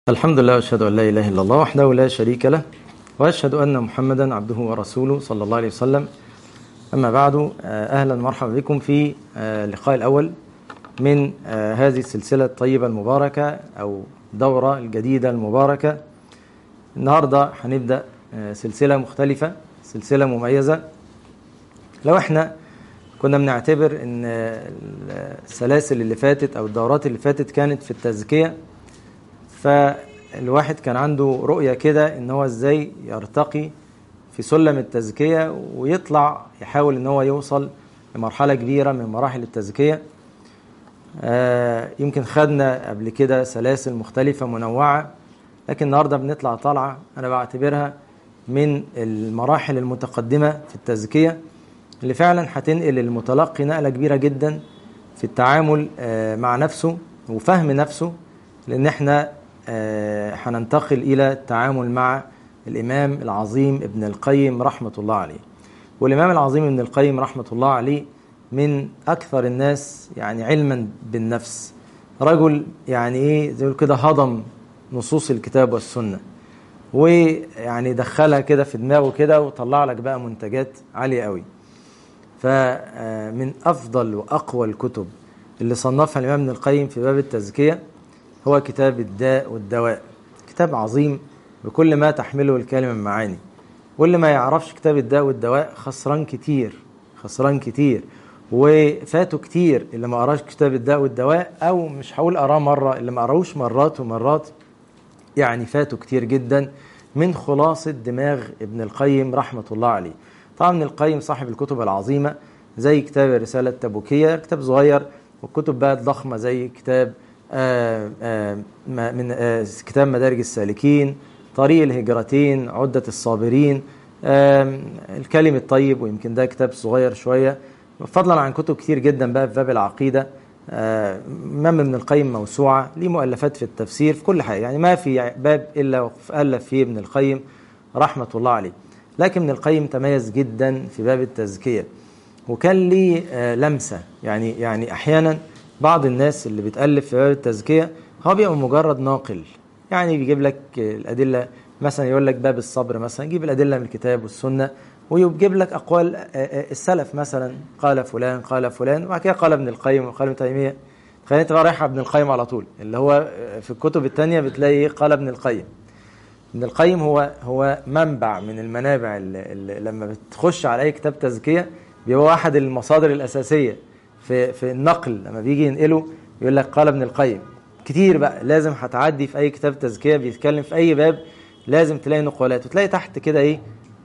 الحمد لله واشهد ان لا اله الا الله وحده لا شريك له واشهد ان محمدا عبده ورسوله صلى الله عليه وسلم اما بعد اهلا ومرحبا بكم في اللقاء الاول من هذه السلسله الطيبه المباركه او الدوره الجديده المباركه النهارده هنبدا سلسله مختلفه سلسله مميزه لو احنا كنا بنعتبر ان السلاسل اللي فاتت او الدورات اللي فاتت كانت في التزكيه فالواحد كان عنده رؤية كده ان هو ازاي يرتقي في سلم التزكية ويطلع يحاول ان هو يوصل لمرحلة كبيرة من مراحل التزكية آه يمكن خدنا قبل كده سلاسل مختلفة منوعة لكن النهاردة بنطلع طالعة أنا بعتبرها من المراحل المتقدمة في التزكية اللي فعلا هتنقل المتلقي نقلة كبيرة جدا في التعامل آه مع نفسه وفهم نفسه لأن احنا هننتقل إلى التعامل مع الإمام العظيم ابن القيم رحمة الله عليه والإمام العظيم ابن القيم رحمة الله عليه من أكثر الناس يعني علما بالنفس رجل يعني إيه زي كده هضم نصوص الكتاب والسنة ويعني دخلها كده في دماغه كده وطلع لك بقى منتجات عالية قوي فمن أفضل وأقوى الكتب اللي صنفها الإمام ابن القيم في باب التزكية هو كتاب الداء والدواء كتاب عظيم بكل ما تحمله الكلمة من معاني واللي ما يعرفش كتاب الداء والدواء خسران كتير خسران كتير وفاته كتير اللي ما قراش كتاب الداء والدواء او مش هقول قراه مره اللي ما قراهوش مرات ومرات يعني فاته كتير جدا من خلاصه دماغ ابن القيم رحمه الله عليه طبعا ابن القيم صاحب الكتب العظيمه زي كتاب الرساله التبوكيه كتاب صغير والكتب بقى ضخمه زي كتاب آآ آآ من آآ كتاب مدارج السالكين طريق الهجرتين عدة الصابرين الكلم الطيب ويمكن ده كتاب صغير شوية فضلا عن كتب كتير جدا بقى في باب العقيدة إمام ابن القيم موسوعة ليه مؤلفات في التفسير في كل حاجة يعني ما في باب إلا ألف فيه ابن القيم رحمة الله عليه لكن ابن القيم تميز جدا في باب التزكية وكان ليه لمسة يعني يعني أحيانا بعض الناس اللي بتألف في باب التزكية هو بيبقى مجرد ناقل يعني بيجيب لك الأدلة مثلا يقول لك باب الصبر مثلا يجيب الأدلة من الكتاب والسنة ويجيب لك أقوال السلف مثلا قال فلان قال فلان وبعد كده قال ابن القيم وقال ابن تيمية تخيل انت رايح ابن القيم على طول اللي هو في الكتب الثانية بتلاقي قال ابن القيم ابن القيم هو هو منبع من المنابع اللي, اللي لما بتخش على أي كتاب تزكية بيبقى واحد المصادر الأساسية في في النقل لما بيجي ينقله يقول لك قال ابن القيم كتير بقى لازم هتعدي في اي كتاب تزكيه بيتكلم في اي باب لازم تلاقي نقولات وتلاقي تحت كده ايه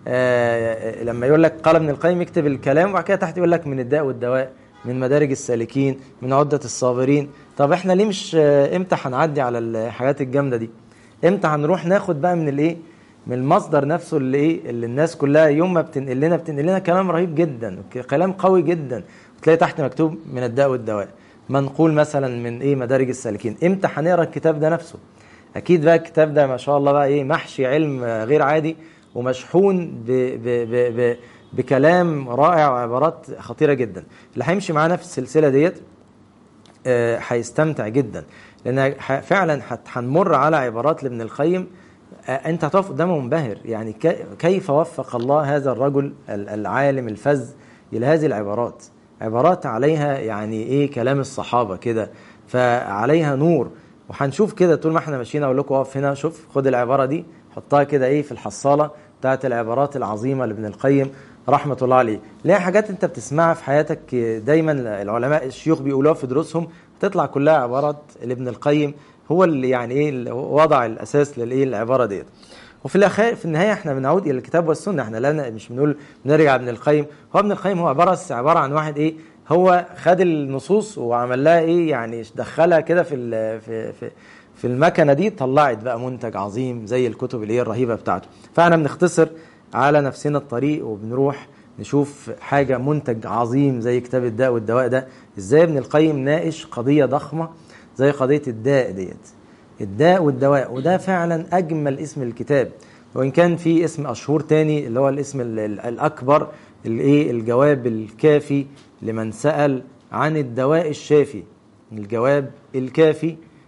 آه لما يقول لك قال ابن القيم يكتب الكلام وبعد كده تحت يقول لك من الداء والدواء من مدارج السالكين من عدة الصابرين طب احنا ليه مش آه امتى هنعدي على الحاجات الجامده دي امتى هنروح ناخد بقى من الايه من المصدر نفسه اللي ايه اللي الناس كلها يوم ما بتنقل لنا بتنقل لنا كلام رهيب جدا كلام قوي جدا تلاقي تحت مكتوب من الداء والدواء منقول مثلا من ايه مدارج السالكين امتى هنقرا الكتاب ده نفسه اكيد بقى الكتاب ده ما شاء الله بقى ايه محشي علم غير عادي ومشحون ب ب ب ب بكلام رائع وعبارات خطيره جدا اللي هيمشي معانا في السلسله ديت هيستمتع آه جدا لان فعلا هنمر على عبارات لابن القيم آه انت هتقف قدامه منبهر يعني كيف وفق الله هذا الرجل العالم الفذ الى هذه العبارات عبارات عليها يعني ايه كلام الصحابه كده فعليها نور وهنشوف كده طول ما احنا ماشيين اقول لكم اقف هنا شوف خد العباره دي حطها كده ايه في الحصاله بتاعت العبارات العظيمه لابن القيم رحمه الله عليه ليها حاجات انت بتسمعها في حياتك دايما العلماء الشيوخ بيقولوها في دروسهم تطلع كلها عبارات لابن القيم هو اللي يعني ايه وضع الاساس للايه العباره ديت وفي الاخير في النهايه احنا بنعود الى الكتاب والسنه احنا لا مش بنقول بنرجع ابن القيم هو ابن القيم هو عباره عباره عن واحد ايه هو خد النصوص وعمل لها ايه يعني دخلها كده في في في في المكنه دي طلعت بقى منتج عظيم زي الكتب اللي هي الرهيبه بتاعته فاحنا بنختصر على نفسنا الطريق وبنروح نشوف حاجه منتج عظيم زي كتاب الداء والدواء ده ازاي ابن القيم ناقش قضيه ضخمه زي قضيه الداء ديت الداء والدواء وده فعلا اجمل اسم الكتاب وان كان في اسم اشهر تاني اللي هو الاسم الاكبر الايه الجواب الكافي لمن سال عن الدواء الشافي الجواب الكافي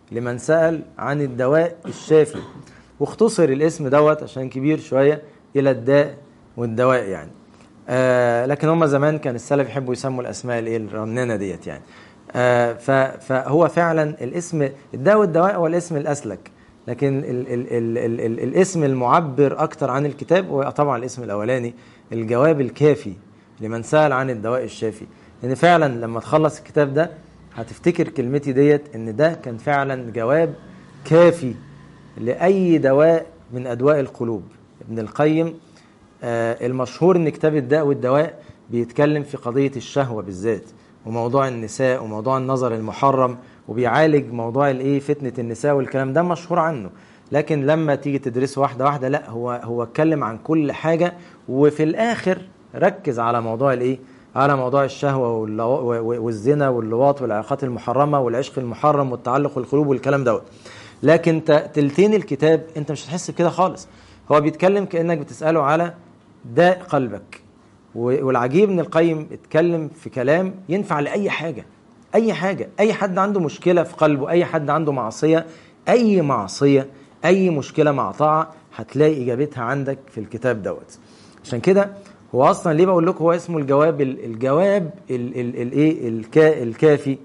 لمن سأل عن الدواء الشافي واختصر الاسم دوت عشان كبير شوية إلى الداء والدواء يعني آه لكن هم زمان كان السلف يحبوا يسموا الأسماء الإيه الرنانة ديت يعني آه فهو فعلا الاسم الداء والدواء هو الاسم الأسلك لكن ال ال ال ال ال الاسم المعبر أكتر عن الكتاب هو طبعا الاسم الأولاني الجواب الكافي لمن سأل عن الدواء الشافي لأن فعلا لما تخلص الكتاب ده هتفتكر كلمتي ديت إن ده كان فعلا جواب كافي لأي دواء من أدواء القلوب ابن القيم آه المشهور إن كتاب الداء والدواء بيتكلم في قضية الشهوة بالذات وموضوع النساء وموضوع النظر المحرم وبيعالج موضوع الايه فتنة النساء والكلام ده مشهور عنه لكن لما تيجي تدرسه واحدة واحدة لا هو هو اتكلم عن كل حاجة وفي الآخر ركز على موضوع الايه على موضوع الشهوة والزنا واللواط والعلاقات المحرمة والعشق المحرم والتعلق والقلوب والكلام دوت لكن تلتين الكتاب انت مش هتحس بكده خالص هو بيتكلم كانك بتساله على داء قلبك والعجيب ان القيم اتكلم في كلام ينفع لاي حاجه اي حاجه اي حد عنده مشكله في قلبه اي حد عنده معصيه اي معصيه اي مشكله مع طاعه هتلاقي اجابتها عندك في الكتاب دوت عشان كده هو اصلا ليه بقول لكم هو اسمه الجواب الجواب الايه الكافي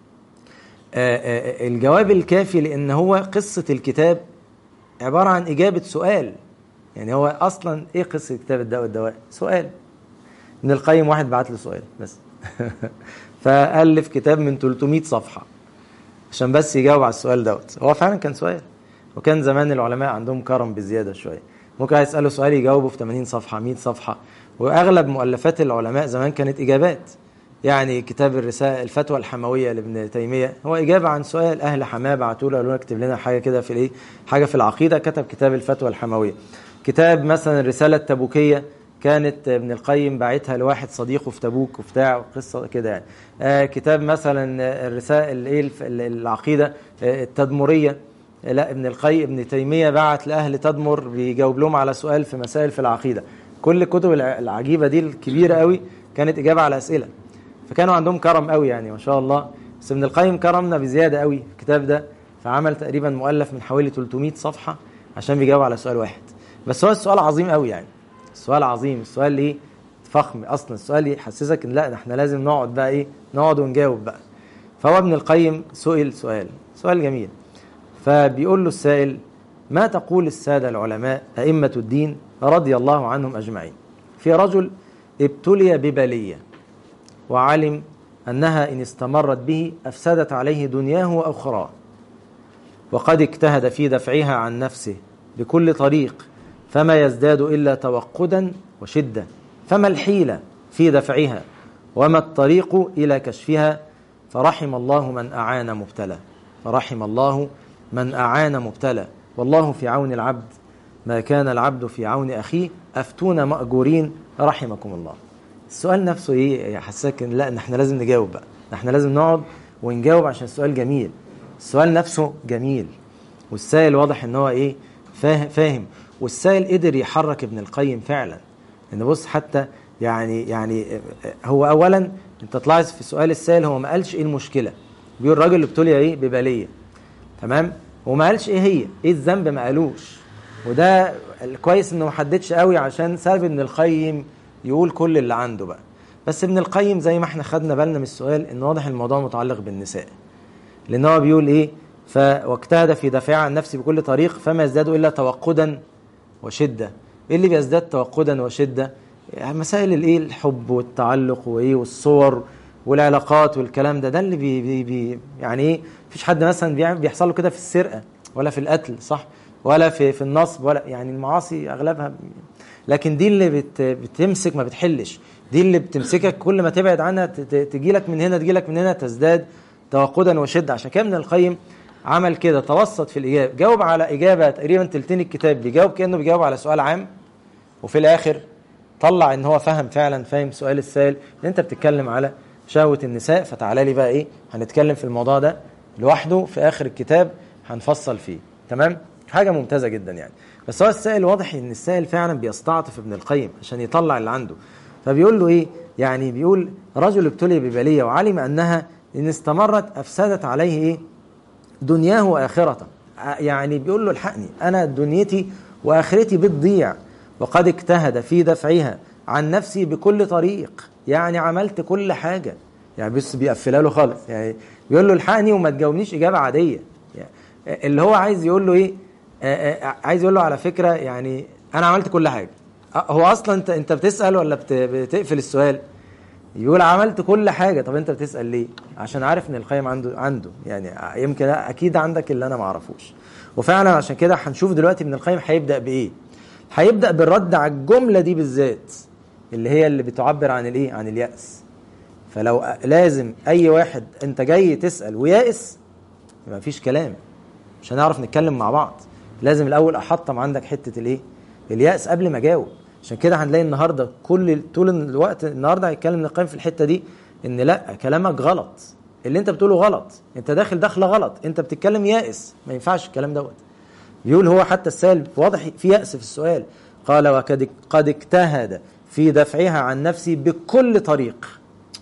الجواب الكافي لان هو قصه الكتاب عباره عن اجابه سؤال يعني هو اصلا ايه قصه كتاب الدواء والدواء سؤال ابن القيم واحد بعت له سؤال بس فالف كتاب من 300 صفحه عشان بس يجاوب على السؤال دوت هو فعلا كان سؤال وكان زمان العلماء عندهم كرم بزياده شويه ممكن يساله سؤال يجاوبه في 80 صفحه 100 صفحه واغلب مؤلفات العلماء زمان كانت اجابات يعني كتاب الرسالة الفتوى الحموية لابن تيمية هو إجابة عن سؤال أهل حماه بعتوا له قالوا له اكتب لنا حاجة كده في الإيه حاجة في العقيدة كتب كتاب الفتوى الحموية كتاب مثلا الرسالة التبوكية كانت ابن القيم باعتها لواحد صديقه في تبوك وبتاع قصة كده يعني آه كتاب مثلا الرسائل الايه العقيدة آه التدمرية لا ابن القيم ابن تيمية بعت لأهل تدمر بيجاوب لهم على سؤال في مسائل في العقيدة كل الكتب العجيبة دي الكبيرة قوي كانت إجابة على أسئلة فكانوا عندهم كرم قوي يعني ما شاء الله بس ابن القيم كرمنا بزياده قوي في الكتاب ده فعمل تقريبا مؤلف من حوالي 300 صفحه عشان بيجاوب على سؤال واحد بس هو السؤال عظيم قوي يعني السؤال عظيم السؤال ايه فخم اصلا السؤال يحسسك ان لا احنا لازم نقعد بقى ايه نقعد ونجاوب بقى فهو ابن القيم سئل سؤال سؤال جميل فبيقول له السائل ما تقول الساده العلماء ائمه الدين رضي الله عنهم اجمعين في رجل ابتلي ببليه وعلم أنها إن استمرت به أفسدت عليه دنياه وأخراه وقد اجتهد في دفعها عن نفسه بكل طريق فما يزداد إلا توقدا وشدة فما الحيلة في دفعها وما الطريق إلى كشفها فرحم الله من أعان مبتلى فرحم الله من أعان مبتلى والله في عون العبد ما كان العبد في عون أخيه أفتون مأجورين رحمكم الله السؤال نفسه ايه يحسسك ان لا ان احنا لازم نجاوب بقى احنا لازم نقعد ونجاوب عشان السؤال جميل السؤال نفسه جميل والسائل واضح ان هو ايه فاهم فاهم والسائل قدر يحرك ابن القيم فعلا ان بص حتى يعني يعني هو اولا انت تلاحظ في سؤال السائل هو ما قالش ايه المشكله بيقول الراجل اللي ابتلي ايه ببليه تمام وما قالش ايه هي ايه الذنب ما قالوش وده كويس انه ما حددش قوي عشان سبب ابن القيم يقول كل اللي عنده بقى بس ابن القيم زي ما احنا خدنا بالنا من السؤال ان واضح الموضوع متعلق بالنساء لان هو بيقول ايه ف واجتهد في دفاع عن نفسه بكل طريق فما يزداد الا توقدا وشده ايه اللي بيزداد توقدا وشده يعني مسائل الايه الحب والتعلق وايه والصور والعلاقات والكلام ده ده اللي بي بي بي يعني ايه مفيش حد مثلا بيحصل له كده في السرقه ولا في القتل صح ولا في في النصب ولا يعني المعاصي اغلبها لكن دي اللي بت بتمسك ما بتحلش دي اللي بتمسكك كل ما تبعد عنها تجي لك من هنا تجي لك من هنا تزداد توقدا وشده عشان كده ابن القيم عمل كده توسط في الاجابه جاوب على اجابه تقريبا تلتين الكتاب بيجاوب كانه بيجاوب على سؤال عام وفي الاخر طلع ان هو فهم فعلا فاهم سؤال السائل ان انت بتتكلم على شهوه النساء فتعالى لي بقى ايه هنتكلم في الموضوع ده لوحده في اخر الكتاب هنفصل فيه تمام حاجه ممتازه جدا يعني بس هو السائل واضح ان السائل فعلا بيستعطف ابن القيم عشان يطلع اللي عنده فبيقول له ايه يعني بيقول رجل ابتلي ببليه وعلم انها ان استمرت افسدت عليه ايه دنياه واخرته يعني بيقول له الحقني انا دنيتي واخرتي بتضيع وقد اجتهد في دفعها عن نفسي بكل طريق يعني عملت كل حاجه يعني بص بيقفلها له خالص يعني بيقول له الحقني وما تجاوبنيش اجابه عاديه يعني اللي هو عايز يقول له ايه آه، آه، عايز يقول له على فكره يعني انا عملت كل حاجه آه، هو اصلا انت انت بتسال ولا بت- بتقفل السؤال يقول عملت كل حاجه طب انت بتسال ليه عشان عارف ان القيم عنده عنده يعني يمكن اكيد عندك اللي انا ما اعرفوش وفعلا عشان كده هنشوف دلوقتي ابن القيم هيبدا بايه هيبدا بالرد على الجمله دي بالذات اللي هي اللي بتعبر عن الايه عن الياس فلو لازم اي واحد انت جاي تسال ويائس ما فيش كلام مش هنعرف نتكلم مع بعض لازم الاول احطم عندك حته الايه الياس قبل ما اجاوب عشان كده هنلاقي النهارده كل طول الوقت النهارده هيتكلم ابن القيم في الحته دي ان لا كلامك غلط اللي انت بتقوله غلط انت داخل داخله غلط انت بتتكلم يائس ما ينفعش الكلام دوت بيقول هو حتى السائل واضح في يأس في السؤال قال وقد قد اجتهد في دفعها عن نفسي بكل طريق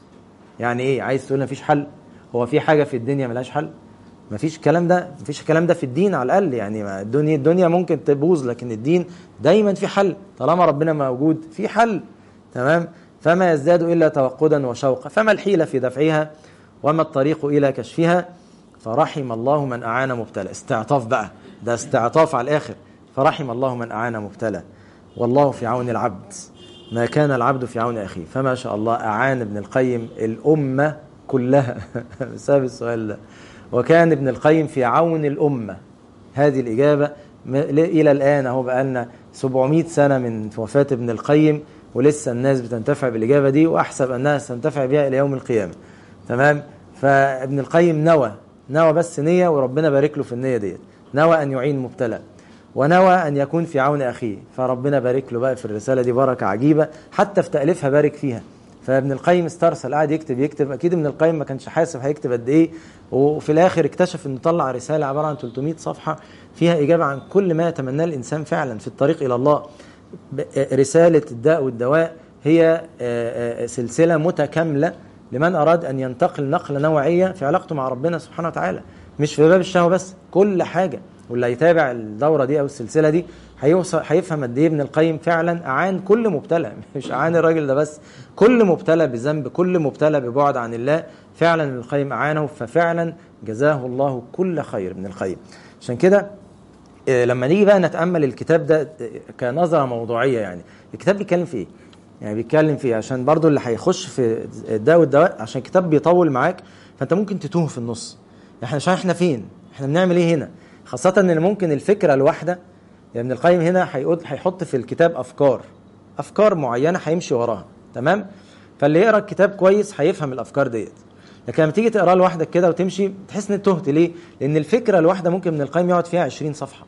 يعني ايه عايز تقول مفيش حل هو في حاجه في الدنيا ملهاش حل مفيش الكلام ده مفيش الكلام ده في الدين على الاقل يعني ما الدنيا الدنيا ممكن تبوظ لكن الدين دايما في حل طالما ربنا موجود في حل تمام فما يزداد الا توقدا وشوقا فما الحيله في دفعها وما الطريق الى كشفها فرحم الله من اعان مبتلى استعطاف بقى ده استعطاف على الاخر فرحم الله من اعان مبتلى والله في عون العبد ما كان العبد في عون اخيه فما شاء الله اعان ابن القيم الامه كلها بسبب السؤال ده وكان ابن القيم في عون الامه هذه الاجابه م- ل- الى الان اهو بقى لنا 700 سنه من وفاه ابن القيم ولسه الناس بتنتفع بالاجابه دي واحسب انها ستنتفع بها الى يوم القيامه تمام فابن القيم نوى نوى بس نيه وربنا بارك له في النيه ديت نوى ان يعين مبتلى ونوى ان يكون في عون اخيه فربنا بارك له بقى في الرساله دي بركه عجيبه حتى في تاليفها بارك فيها فابن القيم استرسل قاعد يكتب يكتب اكيد ابن القيم ما كانش حاسب هيكتب قد ايه وفي الاخر اكتشف انه طلع رساله عباره عن 300 صفحه فيها اجابه عن كل ما يتمناه الانسان فعلا في الطريق الى الله ب- رساله الداء والدواء هي آه، آه، سلسله متكامله لمن اراد ان ينتقل نقله نوعيه في علاقته مع ربنا سبحانه وتعالى مش في باب الشهوه بس كل حاجه واللي هيتابع الدوره دي او السلسله دي هيوصل هيفهم قد ايه ابن القيم فعلا اعان كل مبتلى مش اعان الراجل ده بس كل مبتلى بذنب كل مبتلى ببعد عن الله فعلا ابن القيم اعانه ففعلا جزاه الله كل خير ابن القيم عشان كده آه، لما نيجي بقى نتامل الكتاب ده آه، كنظره موضوعيه يعني الكتاب بيتكلم في ايه؟ يعني بيتكلم في إيه؟ عشان برضو اللي هيخش في الدواء والدواء عشان الكتاب بيطول معاك فانت ممكن تتوه في النص احنا عشان احنا فين؟ احنا بنعمل ايه هنا؟ خاصة ان ممكن الفكرة الواحدة يعني ابن القيم هنا هيقول هيحط في الكتاب افكار افكار معينة هيمشي وراها تمام؟ فاللي يقرا الكتاب كويس هيفهم الافكار ديت لكن لما تيجي تقراه لوحدك كده وتمشي تحس ان تهت ليه؟ لان الفكرة الواحدة ممكن ابن القيم يقعد فيها 20 صفحة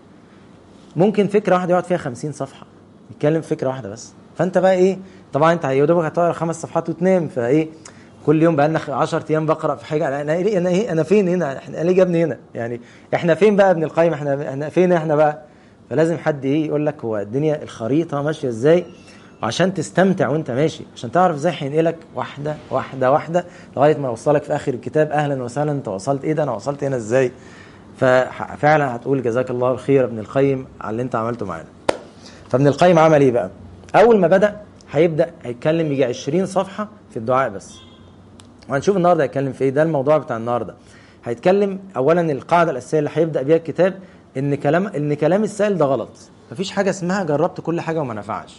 ممكن فكره واحده يقعد فيها 50 صفحه يتكلم في فكره واحده بس فانت بقى ايه طبعا انت يا دوبك هتقرا خمس صفحات وتنام فايه كل يوم بقى لنا 10 ايام بقرا في حاجه انا انا ايه انا, إيه؟ أنا فين هنا احنا ليه جابني هنا يعني احنا فين بقى ابن القيم احنا احنا فين احنا بقى فلازم حد ايه يقول لك هو الدنيا الخريطه ماشيه ازاي وعشان تستمتع وانت ماشي عشان تعرف ازاي هينقلك واحده واحده واحده لغايه ما يوصلك في اخر الكتاب اهلا وسهلا انت وصلت ايه ده انا وصلت هنا ازاي ففعلا هتقول جزاك الله الخير يا ابن القيم على اللي انت عملته معانا فابن القيم عمل ايه بقى اول ما بدا هيبدا هيتكلم يجي 20 صفحه في الدعاء بس وهنشوف النهارده هيتكلم في ايه ده الموضوع بتاع النهارده هيتكلم اولا القاعده الاساسيه اللي هيبدا بيها الكتاب ان كلام ان كلام السائل ده غلط مفيش حاجه اسمها جربت كل حاجه وما نفعش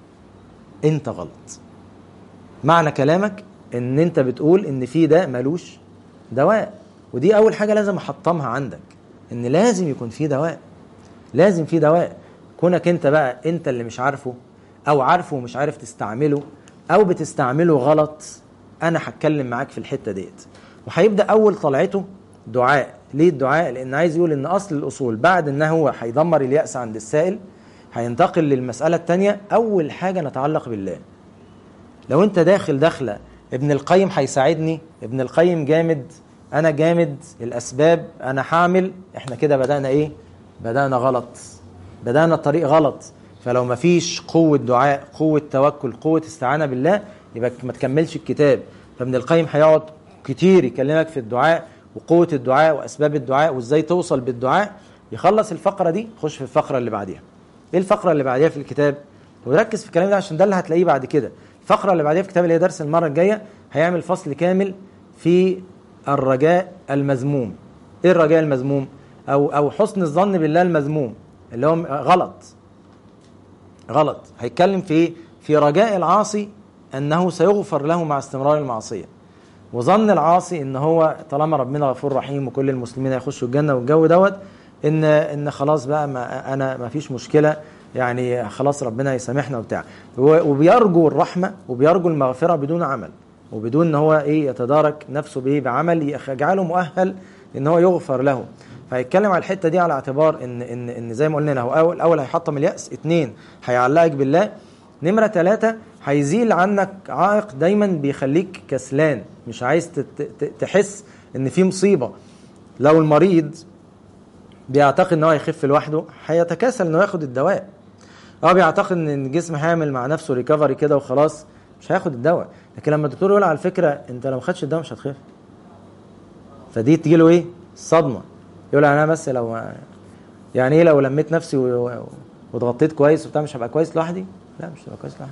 انت غلط معنى كلامك ان انت بتقول ان في ده ملوش دواء ودي اول حاجه لازم احطمها عندك ان لازم يكون في دواء لازم في دواء كونك انت بقى انت اللي مش عارفه او عارفه ومش عارف تستعمله او بتستعمله غلط انا هتكلم معاك في الحته ديت وهيبدا اول طلعته دعاء ليه الدعاء لان عايز يقول ان اصل الاصول بعد ان هو هيدمر الياس عند السائل هينتقل للمساله الثانيه اول حاجه نتعلق بالله لو انت داخل داخله ابن القيم هيساعدني ابن القيم جامد انا جامد الاسباب انا هعمل احنا كده بدانا ايه بدانا غلط بدانا الطريق غلط فلو ما فيش قوه دعاء قوه توكل قوه استعانه بالله يبقى ما تكملش الكتاب فابن القيم هيقعد كتير يكلمك في الدعاء وقوه الدعاء واسباب الدعاء وازاي توصل بالدعاء يخلص الفقره دي يخش في الفقره اللي بعديها ايه الفقره اللي بعديها في الكتاب وركز في الكلام ده عشان ده اللي هتلاقيه بعد كده الفقره اللي بعديها في الكتاب اللي هي درس المره الجايه هيعمل فصل كامل في الرجاء المذموم ايه الرجاء المذموم او او حسن الظن بالله المذموم اللي هو غلط غلط هيتكلم في ايه في رجاء العاصي انه سيغفر له مع استمرار المعصيه وظن العاصي ان هو طالما ربنا غفور رحيم وكل المسلمين هيخشوا الجنه والجو دوت ان ان خلاص بقى ما انا ما فيش مشكله يعني خلاص ربنا يسامحنا وبتاع وبيرجو الرحمه وبيرجو المغفره بدون عمل وبدون ان هو ايه يتدارك نفسه بايه بعمل يجعله مؤهل ان هو يغفر له فهيتكلم على الحته دي على اعتبار ان ان ان زي ما قلنا هو اول اول هيحطم الياس اثنين هيعلقك بالله نمره ثلاثه هيزيل عنك عائق دايما بيخليك كسلان مش عايز تحس ان في مصيبه لو المريض بيعتقد ان هو يخف لوحده هيتكاسل انه ياخد الدواء اه بيعتقد ان الجسم هيعمل مع نفسه ريكفري كده وخلاص مش هياخد الدواء لكن لما الدكتور يقول على فكره انت لو ما خدتش الدواء مش هتخف فدي تجي له ايه الصدمه يقول انا بس لو يعني ايه لو لميت نفسي واتغطيت كويس وبتاع مش هبقى كويس لوحدي لا مش هبقى كويس لوحدي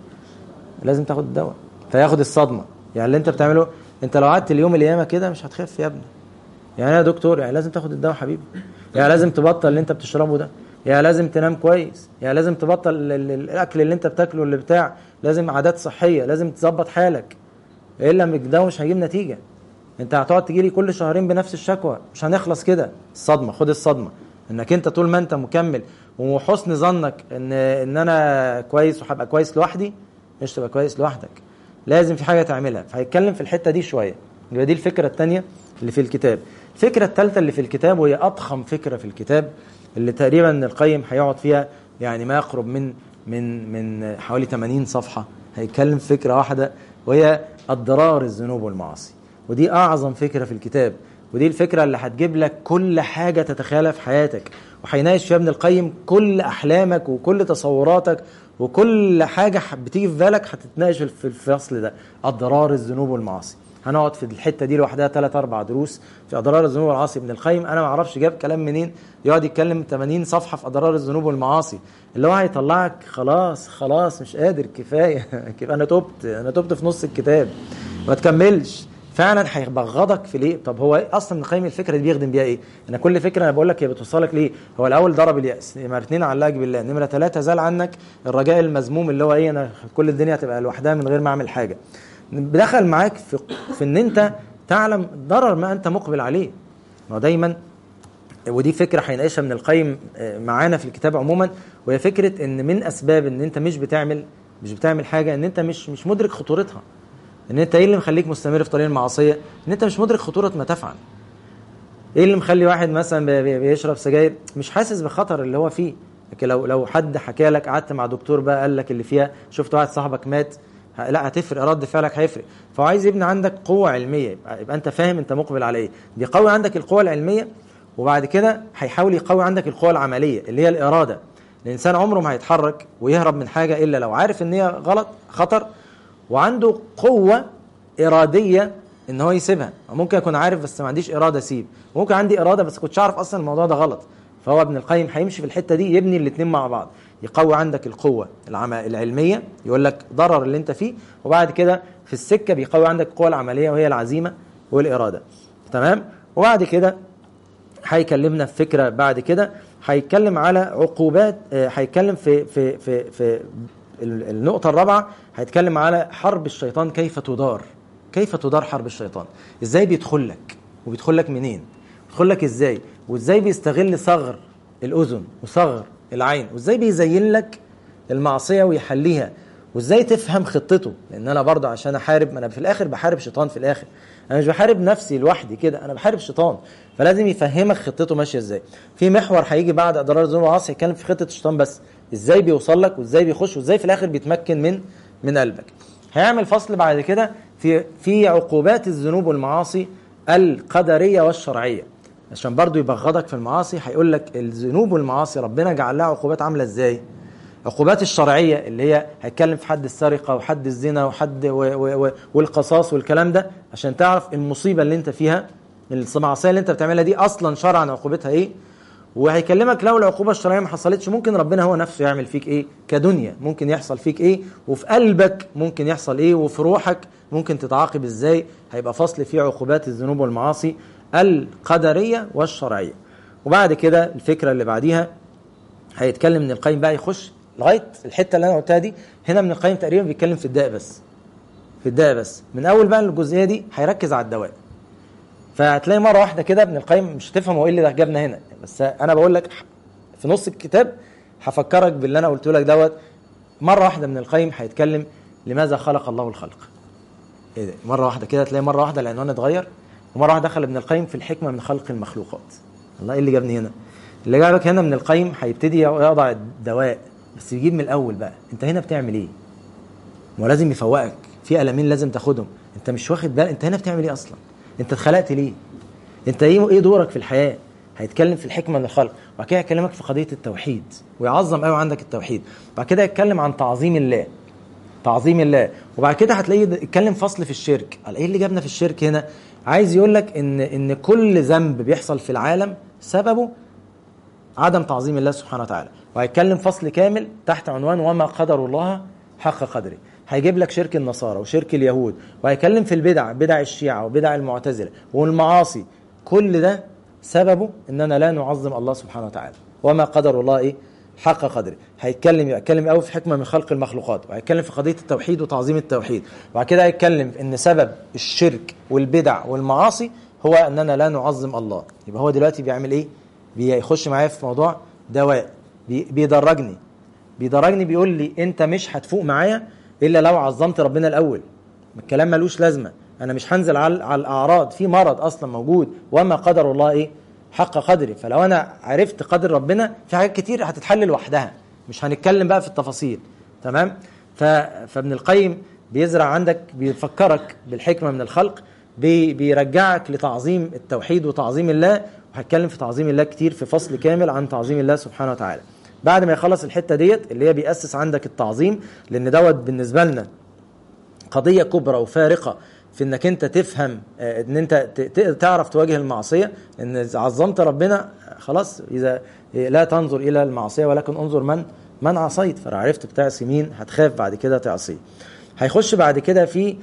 لازم تاخد الدواء فياخد الصدمه يعني اللي انت بتعمله انت لو قعدت اليوم اليامه كده مش هتخف يا ابني يعني يا دكتور يعني لازم تاخد الدواء حبيبي يعني لازم تبطل اللي انت بتشربه ده يعني لازم تنام كويس يعني لازم تبطل الاكل اللي انت بتاكله اللي بتاع لازم عادات صحيه لازم تظبط حالك الا الدواء مش هيجيب نتيجه انت هتقعد تجي لي كل شهرين بنفس الشكوى مش هنخلص كده الصدمه خد الصدمه انك انت طول ما انت مكمل وحسن ظنك ان ان انا كويس وهبقى كويس لوحدي مش تبقى كويس لوحدك لازم في حاجه تعملها فهيتكلم في الحته دي شويه يبقى دي الفكره الثانيه اللي في الكتاب الفكره الثالثه اللي في الكتاب وهي اضخم فكره في الكتاب اللي تقريبا القيم هيقعد فيها يعني ما يقرب من من من حوالي 80 صفحه هيتكلم في فكره واحده وهي اضرار الذنوب والمعاصي ودي اعظم فكره في الكتاب ودي الفكره اللي هتجيب لك كل حاجه تتخيلها في حياتك وهيناقش فيها ابن القيم كل احلامك وكل تصوراتك وكل حاجه بتيجي في بالك هتتناقش في الفصل ده اضرار الذنوب والمعاصي هنقعد في الحته دي لوحدها ثلاث اربع دروس في اضرار الذنوب والمعاصي ابن القيم انا ما اعرفش جاب كلام منين يقعد يتكلم 80 صفحه في اضرار الذنوب والمعاصي اللي هو هيطلعك خلاص خلاص مش قادر كفايه انا تبت انا تبت في نص الكتاب ما تكملش فعلا هيبغضك في ليه طب هو اصلا ابن القيم الفكره دي بيخدم بيها ايه انا كل فكره انا بقول لك هي بتوصلك ليه هو الاول ضرب الياس نمره اثنين علقك بالله نمره ثلاثه زال عنك الرجاء المذموم اللي هو ايه انا كل الدنيا هتبقى لوحدها من غير ما اعمل حاجه دخل معاك في في ان انت تعلم ضرر ما انت مقبل عليه ما دايما ودي فكره هيناقشها من القيم معانا في الكتاب عموما وهي فكره ان من اسباب ان انت مش بتعمل مش بتعمل حاجه ان انت مش مش مدرك خطورتها ان انت ايه اللي مخليك مستمر في طريق المعصيه ان انت مش مدرك خطوره ما تفعل ايه اللي مخلي واحد مثلا بيشرب سجاير مش حاسس بخطر اللي هو فيه لكن لو لو حد حكى لك قعدت مع دكتور بقى قال لك اللي فيها شفت واحد صاحبك مات لا هتفرق رد فعلك هيفرق فهو عايز يبني عندك قوه علميه يبقى, يبقى انت فاهم انت مقبل على ايه بيقوي عندك القوه العلميه وبعد كده هيحاول يقوي عندك القوه العمليه اللي هي الاراده الانسان عمره ما هيتحرك ويهرب من حاجه الا لو عارف ان هي غلط خطر وعنده قوه اراديه ان هو يسيبها ممكن اكون عارف بس ما عنديش اراده اسيب ممكن عندي اراده بس كنتش عارف اصلا الموضوع ده غلط فهو ابن القيم هيمشي في الحته دي يبني الاثنين مع بعض يقوي عندك القوة العلمية يقول لك ضرر اللي انت فيه وبعد كده في السكة بيقوي عندك القوة العملية وهي العزيمة والإرادة تمام وبعد كده هيكلمنا في فكرة بعد كده هيتكلم على عقوبات هيتكلم في في في في النقطة الرابعة هيتكلم على حرب الشيطان كيف تدار كيف تدار حرب الشيطان ازاي بيدخل لك وبيدخل لك منين بيدخل لك ازاي وازاي بيستغل ثغر الأذن وثغر العين وازاي بيزين لك المعصيه ويحليها وازاي تفهم خطته لان انا برضه عشان احارب ما انا في الاخر بحارب شيطان في الاخر انا مش بحارب نفسي لوحدي كده انا بحارب شيطان فلازم يفهمك خطته ماشيه ازاي في محور هيجي بعد اضرار الذنوب والمعاصي يتكلم في خطه الشيطان بس ازاي بيوصل لك وازاي بيخش وازاي في الاخر بيتمكن من من قلبك هيعمل فصل بعد كده في في عقوبات الذنوب والمعاصي القدريه والشرعيه عشان برضو يبغضك في المعاصي هيقول لك الذنوب والمعاصي ربنا جعل لها عقوبات عامله ازاي عقوبات الشرعيه اللي هي هيتكلم في حد السرقه وحد الزنا وحد و و و والقصاص والكلام ده عشان تعرف المصيبه اللي انت فيها المعصيه اللي انت بتعملها دي اصلا شرعا عقوبتها ايه وهيكلمك لو العقوبه الشرعيه ما حصلتش ممكن ربنا هو نفسه يعمل فيك ايه كدنيا ممكن يحصل فيك ايه وفي قلبك ممكن يحصل ايه وفي روحك ممكن تتعاقب ازاي هيبقى فصل فيه عقوبات الذنوب والمعاصي القدريه والشرعيه وبعد كده الفكره اللي بعديها هيتكلم ابن القيم بقى يخش لغايه الحته اللي انا قلتها دي هنا ابن القيم تقريبا بيتكلم في الداء بس في الداء بس من اول بقى الجزئيه دي هيركز على الدواء فهتلاقي مره واحده كده ابن القيم مش هتفهم هو ايه اللي جابنا هنا بس انا بقول لك في نص الكتاب هفكرك باللي انا قلته لك دوت مره واحده ابن القيم هيتكلم لماذا خلق الله الخلق ايه ده مره واحده كده تلاقي مره واحده العنوان اتغير ومره واحده دخل ابن القيم في الحكمه من خلق المخلوقات الله ايه اللي جابني هنا اللي جابك هنا من القيم هيبتدي يضع الدواء بس يجيب من الاول بقى انت هنا بتعمل ايه ما هو لازم يفوقك في قلمين لازم تاخدهم انت مش واخد بالك انت هنا بتعمل ايه اصلا انت اتخلقت ليه انت ايه ايه دورك في الحياه هيتكلم في الحكمه من الخلق وبعد كده هيكلمك في قضيه التوحيد ويعظم قوي عندك التوحيد بعد كده يتكلم عن تعظيم الله تعظيم الله وبعد كده هتلاقيه يتكلم فصل في الشرك قال ايه اللي جابنا في الشرك هنا عايز يقول لك ان ان كل ذنب بيحصل في العالم سببه عدم تعظيم الله سبحانه وتعالى وهيتكلم فصل كامل تحت عنوان وما قدر الله حق قدره هيجيب لك شرك النصارى وشرك اليهود وهيتكلم في البدع بدع الشيعة وبدع المعتزلة والمعاصي كل ده سببه اننا لا نعظم الله سبحانه وتعالى وما قدر الله ايه حق قدره هيتكلم يتكلم قوي في حكمه من خلق المخلوقات وهيتكلم في قضيه التوحيد وتعظيم التوحيد وبعد كده هيتكلم ان سبب الشرك والبدع والمعاصي هو اننا لا نعظم الله يبقى هو دلوقتي بيعمل ايه بيخش معايا في موضوع دواء بيدرجني بيدرجني بيقول لي انت مش هتفوق معايا الا لو عظمت ربنا الاول الكلام ملوش لازمه انا مش هنزل على على الاعراض في مرض اصلا موجود وما قدر الله ايه حق قدري فلو انا عرفت قدر ربنا في حاجات كتير هتتحل لوحدها مش هنتكلم بقى في التفاصيل تمام ف... فابن القيم بيزرع عندك بيفكرك بالحكمه من الخلق بي... بيرجعك لتعظيم التوحيد وتعظيم الله وهتكلم في تعظيم الله كتير في فصل كامل عن تعظيم الله سبحانه وتعالى بعد ما يخلص الحته ديت اللي هي بيأسس عندك التعظيم لان دوت بالنسبه لنا قضيه كبرى وفارقه في انك انت تفهم ان انت تعرف تواجه المعصيه ان عظمت ربنا خلاص اذا لا تنظر الى المعصيه ولكن انظر من من عصيت فلو عرفت بتعصي مين هتخاف بعد كده تعصيه هيخش بعد كده في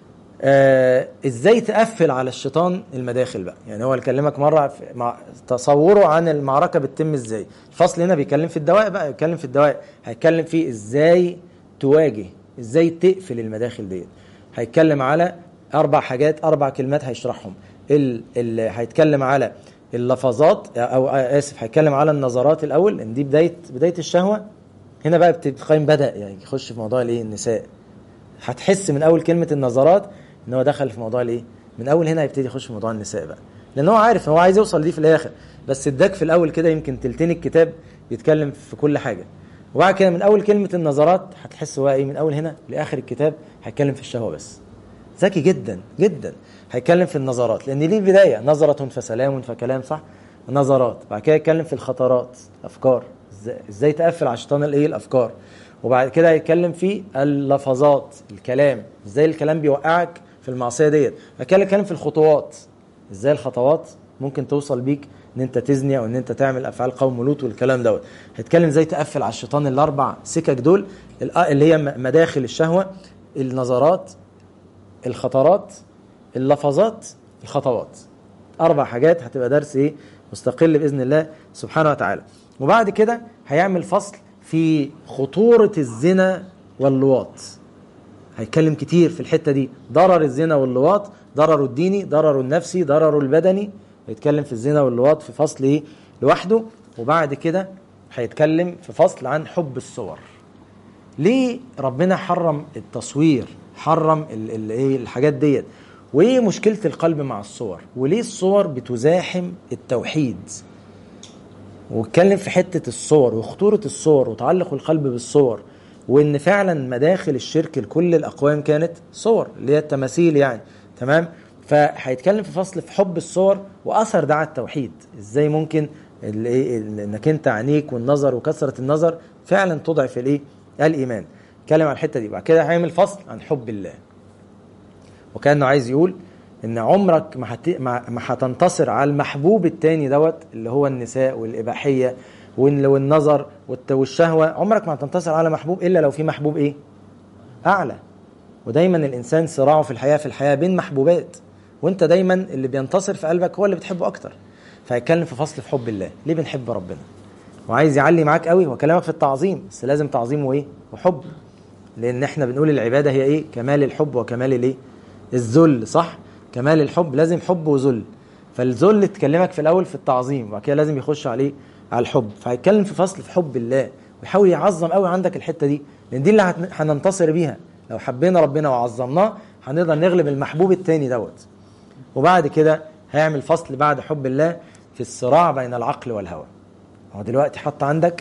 آه ازاي تقفل على الشيطان المداخل بقى يعني هو يكلمك مره في مع تصوره عن المعركه بتتم ازاي الفصل هنا بيتكلم في الدواء بقى بيتكلم في الدواء هيتكلم فيه ازاي تواجه ازاي تقفل المداخل ديت هيتكلم على اربع حاجات اربع كلمات هيشرحهم اللي هيتكلم على اللفظات او اسف هيتكلم على النظرات الاول ان دي بدايه بدايه الشهوه هنا بقى بتقيم بدا يعني يخش في موضوع الايه النساء هتحس من اول كلمه النظرات ان هو دخل في موضوع الايه من اول هنا هيبتدي يخش في موضوع النساء بقى لان هو عارف هو عايز يوصل ليه في الاخر بس اداك في الاول كده يمكن تلتين الكتاب بيتكلم في كل حاجه وبعد كده من اول كلمه النظرات هتحس هو ايه من اول هنا لاخر الكتاب هيتكلم في الشهوه بس ذكي جدا جدا هيتكلم في النظرات لان دي البدايه نظره فسلام فكلام صح نظرات بعد كده يتكلم في الخطرات افكار ازاي تقفل على الشيطان الايه الافكار وبعد كده هيتكلم في اللفظات الكلام ازاي الكلام بيوقعك في المعصيه ديت بعد كده يتكلم في الخطوات ازاي الخطوات ممكن توصل بيك ان انت تزني او ان انت تعمل افعال قوم لوط والكلام دوت هيتكلم ازاي تقفل على الشيطان الاربع سكك دول اللي هي مداخل الشهوه النظرات الخطرات اللفظات الخطوات اربع حاجات هتبقى درس ايه مستقل باذن الله سبحانه وتعالى وبعد كده هيعمل فصل في خطوره الزنا واللواط هيتكلم كتير في الحته دي ضرر الزنا واللواط ضرره الديني ضرره النفسي ضرره البدني هيتكلم في الزنا واللواط في فصل ايه لوحده وبعد كده هيتكلم في فصل عن حب الصور ليه ربنا حرم التصوير حرم الايه الحاجات ديت وايه مشكله القلب مع الصور وليه الصور بتزاحم التوحيد واتكلم في حته الصور وخطوره الصور وتعلق القلب بالصور وان فعلا مداخل الشرك لكل الاقوام كانت صور اللي هي التماثيل يعني تمام فهيتكلم في فصل في حب الصور واثر ده على التوحيد ازاي ممكن انك انت عينيك والنظر وكثره النظر فعلا تضعف الايه الايمان اتكلم عن الحته دي بعد كده هيعمل فصل عن حب الله وكانه عايز يقول ان عمرك ما هت... ما ما هتنتصر على المحبوب التاني دوت اللي هو النساء والاباحيه وال- والنظر والت- والشهوه عمرك ما هتنتصر على محبوب الا لو في محبوب ايه اعلى ودايما الانسان صراعه في الحياه في الحياه بين محبوبات وانت دايما اللي بينتصر في قلبك هو اللي بتحبه اكتر فهيتكلم في فصل في حب الله ليه بنحب ربنا وعايز يعلي معاك قوي وكلامك في التعظيم بس لازم تعظيم وايه وحب لان احنا بنقول العباده هي ايه كمال الحب وكمال الايه الذل صح كمال الحب لازم حب وذل فالذل تكلمك في الاول في التعظيم وبعد كده لازم يخش عليه على الحب فهيتكلم في فصل في حب الله ويحاول يعظم قوي عندك الحته دي لان دي اللي هت- هننتصر بيها لو حبينا ربنا وعظمناه هنقدر نغلب المحبوب التاني دوت وبعد كده هيعمل فصل بعد حب الله في الصراع بين العقل والهوى هو دلوقتي حط عندك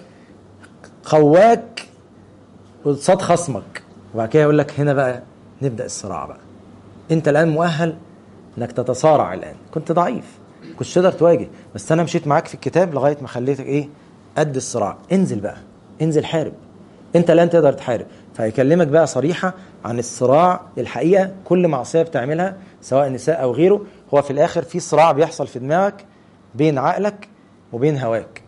قواك قصاد خصمك وبعد كده يقول لك هنا بقى نبدا الصراع بقى انت الان مؤهل انك تتصارع الان كنت ضعيف كنتش تقدر تواجه بس انا مشيت معاك في الكتاب لغايه ما خليتك ايه قد الصراع انزل بقى انزل حارب انت الان تقدر تحارب فهيكلمك بقى صريحه عن الصراع الحقيقه كل معصيه بتعملها سواء نساء او غيره هو في الاخر في صراع بيحصل في دماغك بين عقلك وبين هواك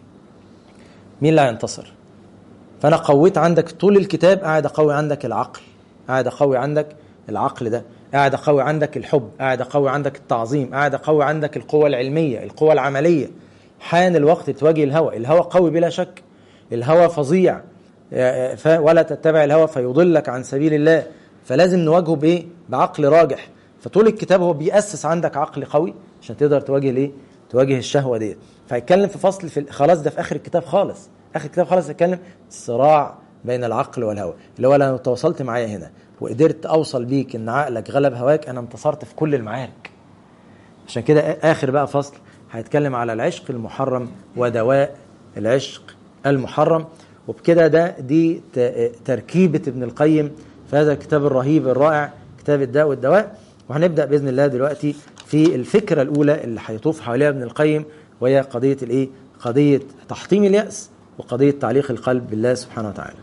مين اللي هينتصر فانا قويت عندك طول الكتاب قاعد اقوي عندك العقل قاعد اقوي عندك العقل ده قاعد اقوي عندك الحب قاعد اقوي عندك التعظيم قاعد اقوي عندك القوة العلمية القوة العملية حان الوقت تواجه الهوى الهوى قوي بلا شك الهوى فظيع ف- ولا تتبع الهوى فيضلك عن سبيل الله فلازم نواجهه بايه بعقل راجح فطول الكتاب هو بيأسس عندك عقل قوي عشان تقدر تواجه الايه تواجه الشهوه ديت فهيتكلم في فصل في خلاص ده في اخر الكتاب خالص اخر الكتاب خالص هيتكلم الصراع بين العقل والهوى اللي هو لو تواصلت معايا هنا وقدرت اوصل بيك ان عقلك غلب هواك انا انتصرت في كل المعارك عشان كده اخر بقى فصل هيتكلم على العشق المحرم ودواء العشق المحرم وبكده ده دي ت- تركيبه ابن القيم في هذا الكتاب الرهيب الرائع كتاب الداء والدواء وهنبدا باذن الله دلوقتي في الفكره الاولى اللي هيطوف حواليها ابن القيم وهي قضيه الايه؟ قضيه تحطيم الياس وقضيه تعليق القلب بالله سبحانه وتعالى.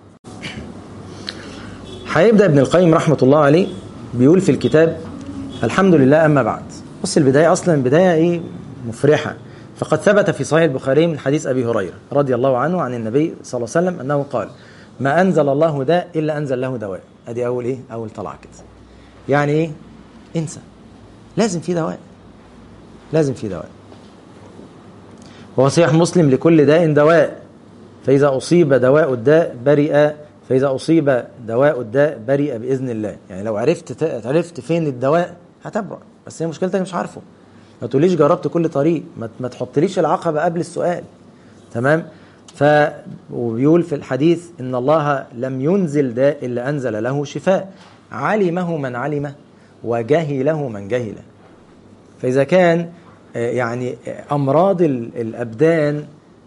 هيبدا ابن القيم رحمه الله عليه بيقول في الكتاب الحمد لله اما بعد. بص البدايه اصلا بدايه ايه؟ مفرحه. فقد ثبت في صحيح البخاري من حديث ابي هريره رضي الله عنه عن النبي صلى الله عليه وسلم انه قال: ما انزل الله داء الا انزل له دواء. ادي اول ايه؟ اول طلعه كده. يعني ايه؟ انسى. لازم في دواء. لازم في دواء. وهو صحيح مسلم لكل داء دواء فإذا أصيب دواء الداء برئ فإذا أصيب دواء الداء برئ بإذن الله يعني لو عرفت ت- عرفت فين الدواء هتبرأ بس هي مشكلتك مش عارفه ما تقوليش جربت كل طريق ما, ما تحطليش العقبة قبل السؤال تمام ف وبيقول في الحديث إن الله لم ينزل داء إلا أنزل له شفاء علمه من علمه وجهله من جهله فإذا كان آه، يعني آه، أمراض ال- الأبدان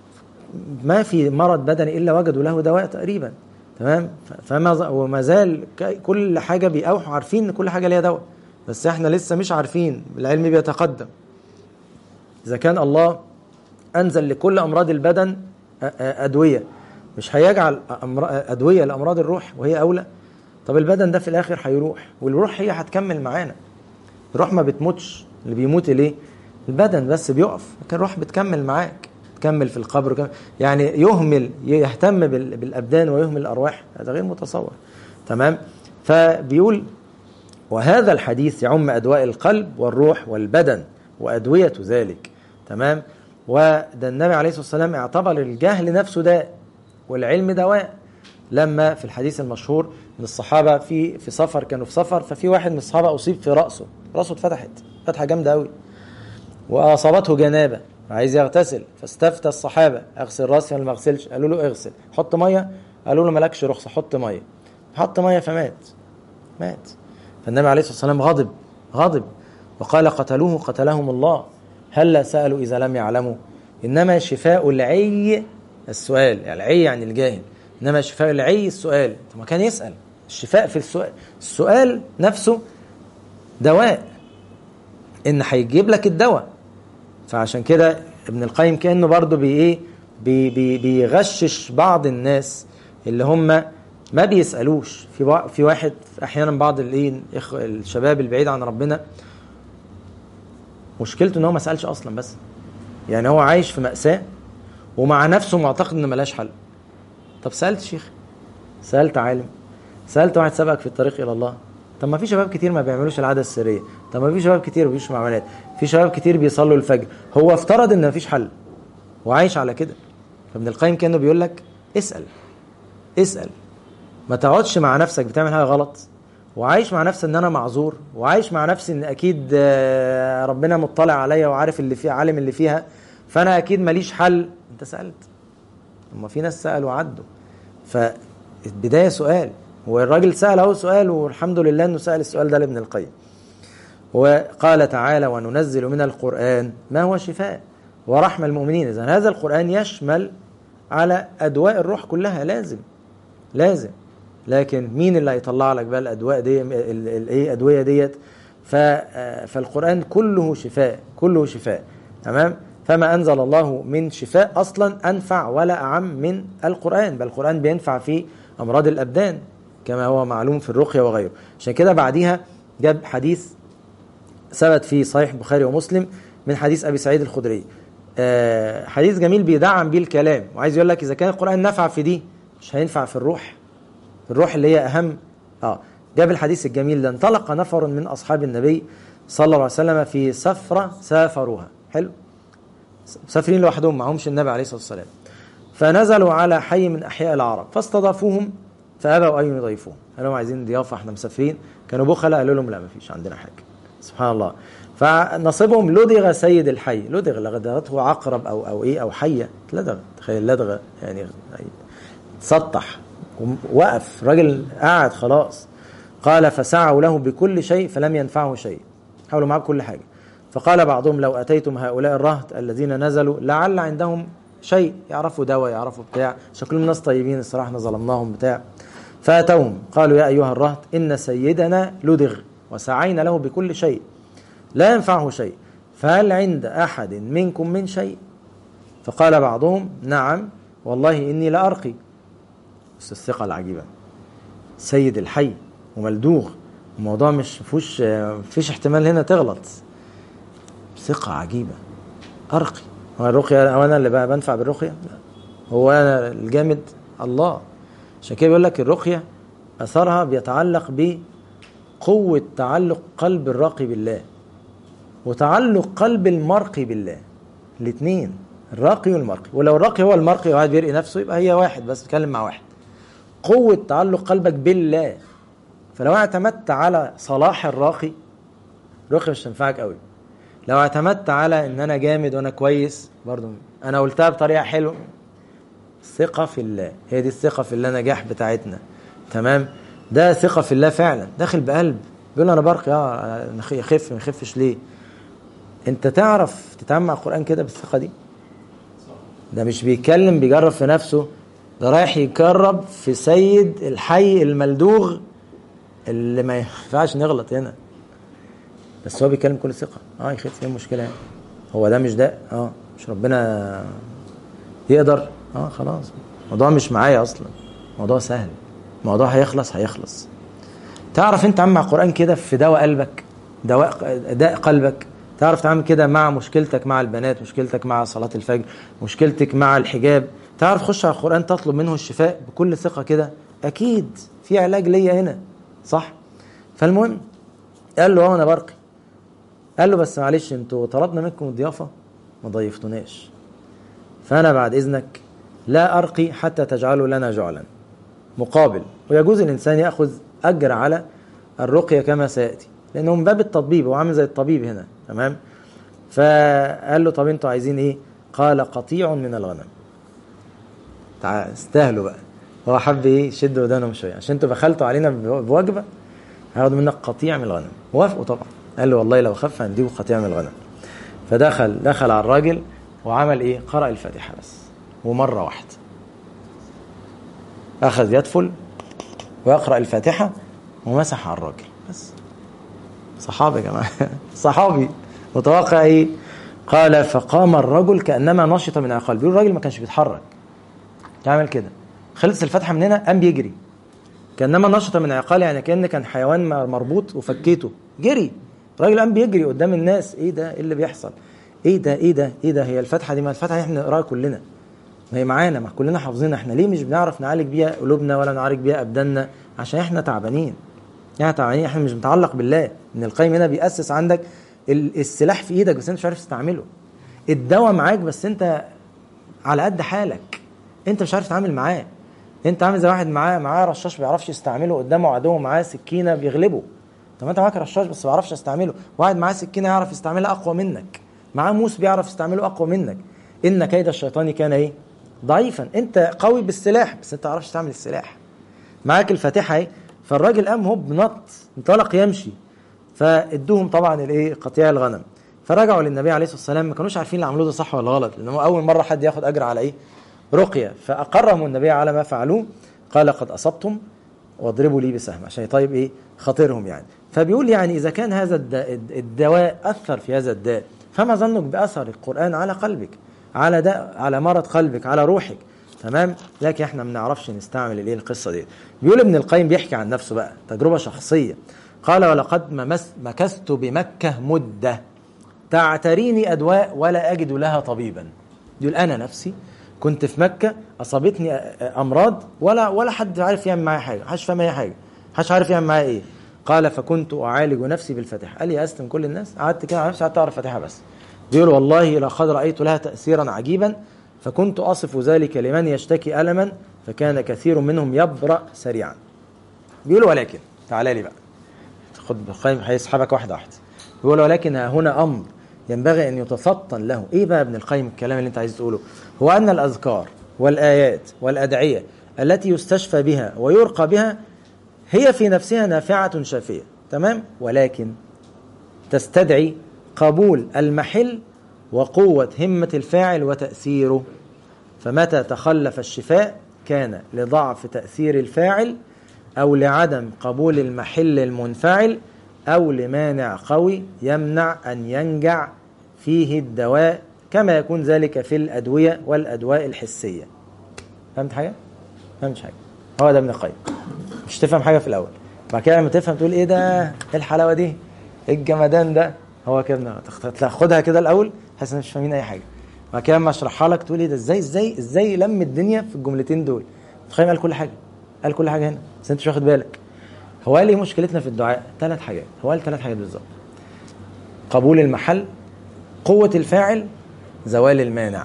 ما في مرض بدني إلا وجدوا له دواء تقريبا تمام ف- فما ز- وما زال ك- كل حاجة بيأوحوا عارفين إن كل حاجة ليها دواء بس إحنا لسه مش عارفين العلم بيتقدم إذا كان الله أنزل لكل أمراض البدن أ- أ- أدوية مش هيجعل أمر- أدوية لأمراض الروح وهي أولى طب البدن ده في الآخر هيروح والروح هي هتكمل معانا الروح ما بتموتش اللي بيموت ليه البدن بس بيقف لكن الروح بتكمل معاك تكمل في القبر وكمل يعني يهمل يهتم بال- بالابدان ويهمل الارواح هذا غير متصور تمام فبيقول وهذا الحديث يعم ادواء القلب والروح والبدن وادويه ذلك تمام وده النبي عليه الصلاه والسلام اعتبر الجهل نفسه داء والعلم دواء لما في الحديث المشهور ان الصحابه في في سفر كانوا في سفر ففي واحد من الصحابه اصيب في راسه راسه اتفتحت فتحه جامده قوي واصابته جنابه عايز يغتسل فاستفتى الصحابه اغسل راسي ولا ما اغسلش قالوا له اغسل حط ميه قالوا له مالكش رخصه حط ميه حط ميه فمات مات فالنبي عليه الصلاه والسلام غضب غضب وقال قتلوه قتلهم الله هلا سالوا اذا لم يعلموا انما شفاء العي السؤال يعني العي يعني الجاهل انما شفاء العي السؤال طب ما كان يسال الشفاء في السؤال السؤال نفسه دواء ان هيجيب لك الدواء فعشان كده ابن القيم كانه برضه بي ايه بي بي بيغشش بعض الناس اللي هم ما بيسالوش في بع- في واحد احيانا بعض الايه الإخ- الشباب البعيد عن ربنا مشكلته ان هو ما سالش اصلا بس يعني هو عايش في ماساه ومع نفسه معتقد ان ملهاش حل طب سالت شيخ سالت عالم سالت واحد سبقك في الطريق الى الله طب ما في شباب كتير ما بيعملوش العاده السريه طب ما في شباب كتير ما بيعملوش معاملات في شباب كتير بيصلوا الفجر هو افترض ان مفيش حل وعايش على كده فابن القيم كانه بيقول لك اسال اسال ما تقعدش مع نفسك بتعمل حاجه غلط وعايش مع نفسي ان انا معذور وعايش مع نفسي ان اكيد آه، ربنا مطلع عليا وعارف اللي فيها عالم اللي فيها فانا اكيد ماليش حل انت سالت اما في ناس سالوا وعدوا فالبدايه سؤال والراجل سال اهو سؤال والحمد لله انه سال السؤال ده لابن القيم وقال تعالى وننزل من القران ما هو شفاء ورحمه المؤمنين اذا هذا القران يشمل على ادواء الروح كلها لازم لازم لكن مين اللي هيطلع لك بقى الادواء دي الايه ادويه ديت ف- آه، فالقران كله شفاء كله شفاء تمام فما انزل الله من شفاء اصلا انفع ولا اعم من القران بل القران بينفع في امراض الابدان كما هو معلوم في الرقيه وغيره عشان كده بعديها جاب حديث ثبت في صحيح البخاري ومسلم من حديث ابي سعيد الخدري آه، حديث جميل بيدعم بيه الكلام وعايز يقول لك اذا كان القران نفع في دي مش هينفع في الروح الروح اللي هي اهم اه جاب الحديث الجميل ده انطلق نفر من اصحاب النبي صلى الله عليه وسلم في سفره سافروها حلو مسافرين لوحدهم معهمش النبي عليه الصلاه والسلام فنزلوا على حي من احياء العرب فاستضافوهم فابوا ان يضيفوهم قالوا لهم عايزين ضيافه احنا مسافرين كانوا بخلاء قالوا لهم لا ما فيش عندنا حاجه سبحان الله فنصيبهم لدغ سيد الحي لدغ لدغته عقرب او او ايه او حيه لدغ تخيل لدغه يعني سطح وقف راجل قاعد خلاص قال فسعوا له بكل شيء فلم ينفعه شيء حاولوا معاه بكل حاجه فقال بعضهم لو اتيتم هؤلاء الرهط الذين نزلوا لعل عندهم شيء يعرفوا دواء يعرفوا بتاع شكلهم ناس طيبين الصراحه احنا ظلمناهم بتاع فاتوهم قالوا يا ايها الرهط ان سيدنا لدغ وسعينا له بكل شيء لا ينفعه شيء فهل عند احد منكم من شيء فقال بعضهم نعم والله اني لارقي بس الثقه العجيبه سيد الحي وملدوغ الموضوع مش فيهوش مفيش احتمال هنا تغلط ثقة عجيبة أرقي هو الرقية هو أنا اللي بقى بنفع بالرقية؟ لا هو أنا الجامد الله عشان كده بيقول لك الرقية أثرها بيتعلق بقوة تعلق قلب الراقي بالله وتعلق قلب المرقي بالله الاثنين الراقي والمرقي ولو الراقي هو المرقي وقاعد بيرقي نفسه يبقى هي واحد بس بيتكلم مع واحد قوة تعلق قلبك بالله فلو اعتمدت على صلاح الراقي الرقي مش هتنفعك قوي لو اعتمدت على ان انا جامد وانا كويس برضو انا قلتها بطريقه حلوه ثقه في الله هي دي الثقه في الله نجاح بتاعتنا تمام ده ثقه في الله فعلا داخل بقلب بيقول انا برقي اه يخف ما يخفش ليه انت تعرف تتعامل مع القران كده بالثقه دي ده مش بيتكلم بيجرب في نفسه ده رايح يجرب في سيد الحي الملدوغ اللي ما ينفعش نغلط هنا بس هو بيتكلم بكل ثقه اه يخف ايه المشكله يعني هو ده مش ده اه مش ربنا يقدر اه خلاص الموضوع مش معايا اصلا الموضوع سهل الموضوع هيخلص هيخلص تعرف انت عم مع القران كده في دواء قلبك دواء داء قلبك تعرف تعمل كده مع مشكلتك مع البنات مشكلتك مع صلاة الفجر مشكلتك مع الحجاب تعرف تخش على القرآن تطلب منه الشفاء بكل ثقة كده أكيد في علاج ليا هنا صح فالمهم قال له اه انا برقي قال له بس معلش انتوا طلبنا منكم الضيافة ما ضيفتوناش فأنا بعد إذنك لا أرقي حتى تجعلوا لنا جعلا مقابل ويجوز الإنسان يأخذ أجر على الرقية كما سيأتي لأنه من باب التطبيب هو عامل زي الطبيب هنا تمام فقال له طب انتوا عايزين ايه قال قطيع من الغنم تعال استاهلوا بقى هو حب ايه يشد ودانهم شويه عشان انتوا بخلتوا علينا بوجبه هياخدوا منك قطيع من الغنم وافقوا طبعا قال له والله لو خف هنديه قطيع من الغنم فدخل دخل على الراجل وعمل ايه قرأ الفاتحه بس ومره واحده اخذ يدفل ويقرأ الفاتحه ومسح على الراجل بس صحابي يا جماعه صحابي متوقع ايه قال فقام الرجل كانما نشط من عقال بيقول الراجل ما كانش بيتحرك يعمل كده خلص الفتحه من هنا قام بيجري كانما نشط من عقال يعني كان كان حيوان مربوط وفكيته جري الراجل قام بيجري قدام الناس ايه ده ايه اللي بيحصل ايه ده ايه ده ايه ده هي الفاتحه دي ما الفاتحه دي احنا نقراها كلنا ما هي معانا ما كلنا حافظينها احنا ليه مش بنعرف نعالج بيها قلوبنا ولا نعالج بيها ابداننا عشان احنا تعبانين يعني تعبانين احنا مش متعلق بالله ان القيم هنا بيأسس عندك السلاح في ايدك بس انت مش عارف تستعمله الدواء معاك بس انت على قد حالك انت مش عارف تتعامل معاه انت عامل زي واحد معاه معاه رشاش ما بيعرفش يستعمله قدامه عدو معاه سكينه بيغلبه طب انت معاك رشاش بس ما بيعرفش يستعمله واحد معاه سكينه يعرف يستعملها اقوى منك معاه موس بيعرف يستعمله اقوى منك ان كيد الشيطان كان ايه ضعيفا انت قوي بالسلاح بس انت ما تعرفش تعمل السلاح معاك الفاتحه اهي فالراجل قام هوب نط انطلق يمشي فادوهم طبعا الايه قطيع الغنم فرجعوا للنبي عليه الصلاه والسلام ما كانوش عارفين اللي عملوه ده صح ولا غلط لان هو اول مره حد ياخد اجر على ايه رقيه فاقرهم النبي على ما فعلوه قال قد اصبتم واضربوا لي بسهم عشان يطيب ايه خاطرهم يعني فبيقول يعني اذا كان هذا الدواء اثر في هذا الداء فما ظنك باثر القران على قلبك على داء على مرض قلبك على روحك تمام لكن احنا ما بنعرفش نستعمل الايه القصه دي بيقول ابن القيم بيحكي عن نفسه بقى تجربه شخصيه قال ولقد مكثت بمكه مده تعتريني ادواء ولا اجد لها طبيبا يقول انا نفسي كنت في مكه اصابتني امراض ولا ولا حد عارف يعمل معايا حاجه محدش فاهم اي حاجه محدش عارف يعمل معايا ايه قال فكنت اعالج نفسي بالفاتحه قال لي استم كل الناس قعدت كده على نفسي قعدت اعرف فاتحه بس بيقول والله لقد رايت لها تاثيرا عجيبا فكنت اصف ذلك لمن يشتكي الما فكان كثير منهم يبرا سريعا بيقول ولكن تعالى لي بقى خد هيسحبك واحده واحده بيقول ولكن هنا امر ينبغي ان يتفطن له ايه بقى ابن القيم الكلام اللي انت عايز تقوله هو ان الاذكار والايات والادعيه التي يستشفى بها ويرقى بها هي في نفسها نافعه شافيه تمام ولكن تستدعي قبول المحل وقوه همه الفاعل وتاثيره فمتى تخلف الشفاء كان لضعف تاثير الفاعل او لعدم قبول المحل المنفعل أو لمانع قوي يمنع أن ينجع فيه الدواء كما يكون ذلك في الأدوية والأدواء الحسية فهمت حاجة؟ فهمتش حاجة هو ده ابن القيم مش تفهم حاجة في الأول بعد كده لما تفهم تقول إيه ده؟ إيه الحلاوة دي؟ إيه الجمدان ده؟ هو كده تاخدها كده الأول تحس إن مش فاهمين أي حاجة بعد كده لما أشرحها لك تقول إيه ده إزاي إزاي إزاي لم الدنيا في الجملتين دول؟ القيم قال كل حاجة قال كل حاجة هنا بس أنت مش واخد بالك هو قال ايه مشكلتنا في الدعاء؟ ثلاث حاجات، هو قال ثلاث حاجات بالظبط. قبول المحل، قوة الفاعل، زوال المانع.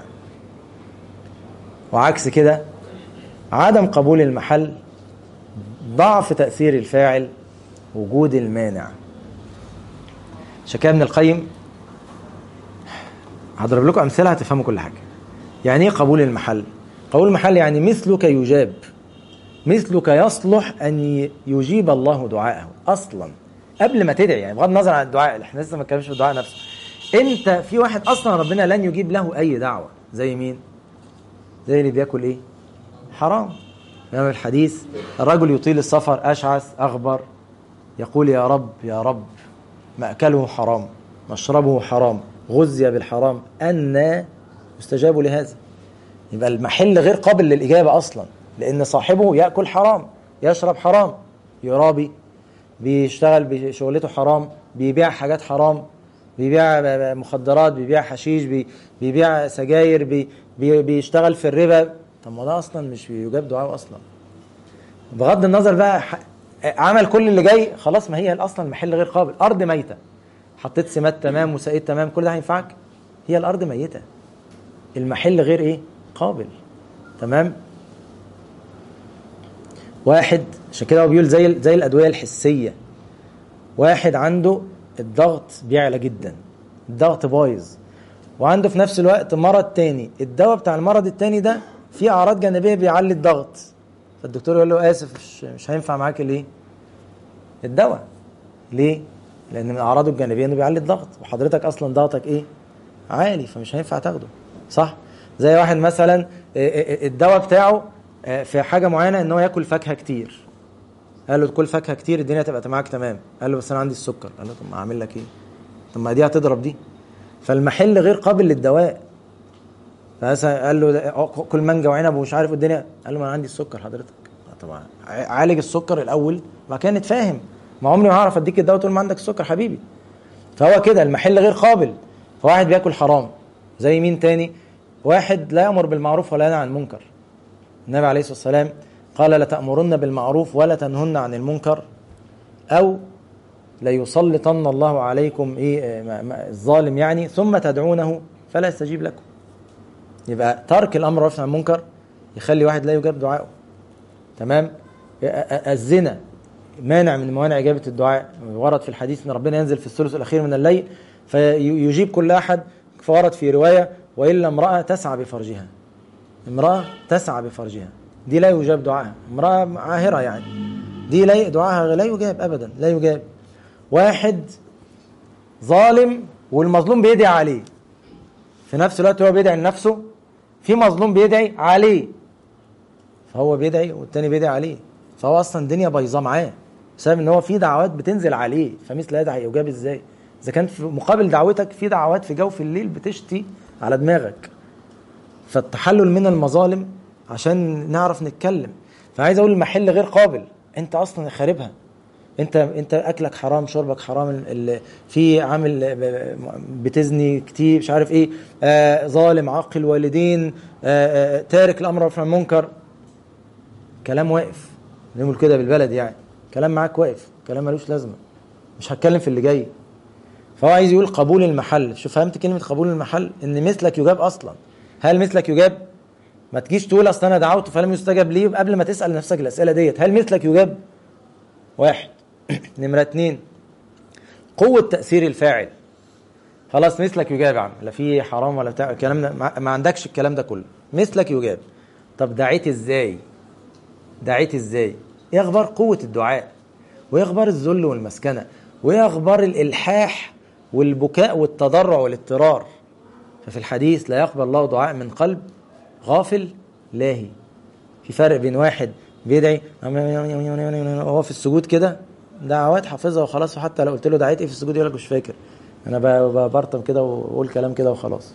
وعكس كده عدم قبول المحل، ضعف تأثير الفاعل، وجود المانع. عشان كده ابن القيم هضرب لكم أمثلة هتفهموا كل حاجة. يعني ايه قبول المحل؟ قبول المحل يعني مثلك يجاب. مثلك يصلح ان يجيب الله دعاءه اصلا قبل ما تدعي يعني بغض النظر عن الدعاء احنا لسه ما اتكلمش في الدعاء نفسه انت في واحد اصلا ربنا لن يجيب له اي دعوه زي مين زي اللي بياكل ايه حرام يعني الحديث الرجل يطيل السفر اشعث اغبر يقول يا رب يا رب ماكله حرام مشربه حرام غذي بالحرام أن يستجاب لهذا يبقى المحل غير قابل للإجابة أصلا لأن صاحبه يأكل حرام يشرب حرام يرابي بيشتغل بشغلته حرام بيبيع حاجات حرام بيبيع مخدرات بيبيع حشيش بيبيع سجاير بي بيشتغل في الربا طب ما ده اصلا مش بيجاب دعاء اصلا بغض النظر بقى عمل كل اللي جاي خلاص ما هي اصلا المحل غير قابل ارض ميته حطيت سمات تمام وسقيت تمام كل ده هينفعك هي الارض ميته المحل غير ايه قابل تمام واحد عشان كده هو بيقول زي زي الادويه الحسيه واحد عنده الضغط بيعلى جدا الضغط بايظ وعنده في نفس الوقت مرض تاني الدواء بتاع المرض التاني ده فيه اعراض جانبيه بيعلي الضغط فالدكتور يقول له اسف مش, مش هينفع معاك ليه الدواء ليه لان من اعراضه الجانبيه انه بيعلي الضغط وحضرتك اصلا ضغطك ايه عالي فمش هينفع تاخده صح زي واحد مثلا الدواء بتاعه في حاجه معينه ان هو ياكل فاكهه كتير قال له كل فاكهه كتير الدنيا تبقى معاك تمام قال له بس انا عندي السكر قال له طب ما اعمل لك ايه طب ما دي هتضرب دي فالمحل غير قابل للدواء فمثلا قال له كل مانجا وعنب ومش عارف الدنيا قال له ما انا عندي السكر حضرتك طبعا عالج السكر الاول وبعد كده نتفاهم ما عمري ما هعرف اديك الدواء طول ما عندك السكر حبيبي فهو كده المحل غير قابل فواحد بياكل حرام زي مين تاني واحد لا يأمر بالمعروف ولا ينهى عن المنكر النبي عليه الصلاة والسلام قال لتأمرن بالمعروف ولا تنهن عن المنكر أو ليسلطن الله عليكم إيه ما- ما- الظالم يعني ثم تدعونه فلا يستجيب لكم يبقى ترك الأمر والنهي عن المنكر يخلي واحد لا يجاب دعائه تمام أ- أ- الزنا مانع من موانع إجابة الدعاء ورد في الحديث أن ربنا ينزل في الثلث الأخير من الليل فيجيب كل أحد فورد في رواية وإلا امرأة تسعى بفرجها امرأة تسعى بفرجها دي لا يجاب دعاءها امرأة عاهرة يعني دي لا دعاءها لا يجاب أبدا لا يجاب واحد ظالم والمظلوم بيدعي عليه في نفس الوقت هو بيدعي لنفسه في مظلوم بيدعي عليه فهو بيدعي والتاني بيدعي عليه فهو اصلا الدنيا بايظه معاه بسبب ان هو في دعوات بتنزل عليه فمثل هذا هيجاب ازاي اذا كان في مقابل دعوتك في دعوات في جوف الليل بتشتي على دماغك فالتحلل من المظالم عشان نعرف نتكلم فعايز اقول المحل غير قابل انت اصلا خاربها انت انت اكلك حرام شربك حرام ال- ال- في عامل ب- بتزني كتير مش عارف ايه آه ظالم عاقل والدين آه آه تارك الامر والنهي عن المنكر كلام واقف نقول كده بالبلد يعني كلام معاك واقف كلام ملوش لازمه مش هتكلم في اللي جاي فهو عايز يقول قبول المحل شوف فهمت كلمه قبول المحل ان مثلك يجاب اصلا هل مثلك يجاب ما تجيش تقول اصل انا دعوت فلم يستجب لي قبل ما تسال نفسك الاسئله ديت هل مثلك يجاب واحد نمره اتنين قوه تاثير الفاعل خلاص مثلك يجاب يا عم لا في حرام ولا بتاع الكلام ده ما ما عندكش الكلام ده كله مثلك يجاب طب دعيت ازاي دعيت ازاي ايه اخبار قوه الدعاء وايه اخبار الذل والمسكنه وايه اخبار الالحاح والبكاء والتضرع والاضطرار ففي الحديث لا يقبل الله دعاء من قلب غافل لاهي في فرق بين واحد بيدعي وهو في السجود كده دعوات حافظها وخلاص وحتى لو قلت له دعيت ايه في السجود يقول لك مش فاكر انا ب- ب- برطم كده واقول كلام كده وخلاص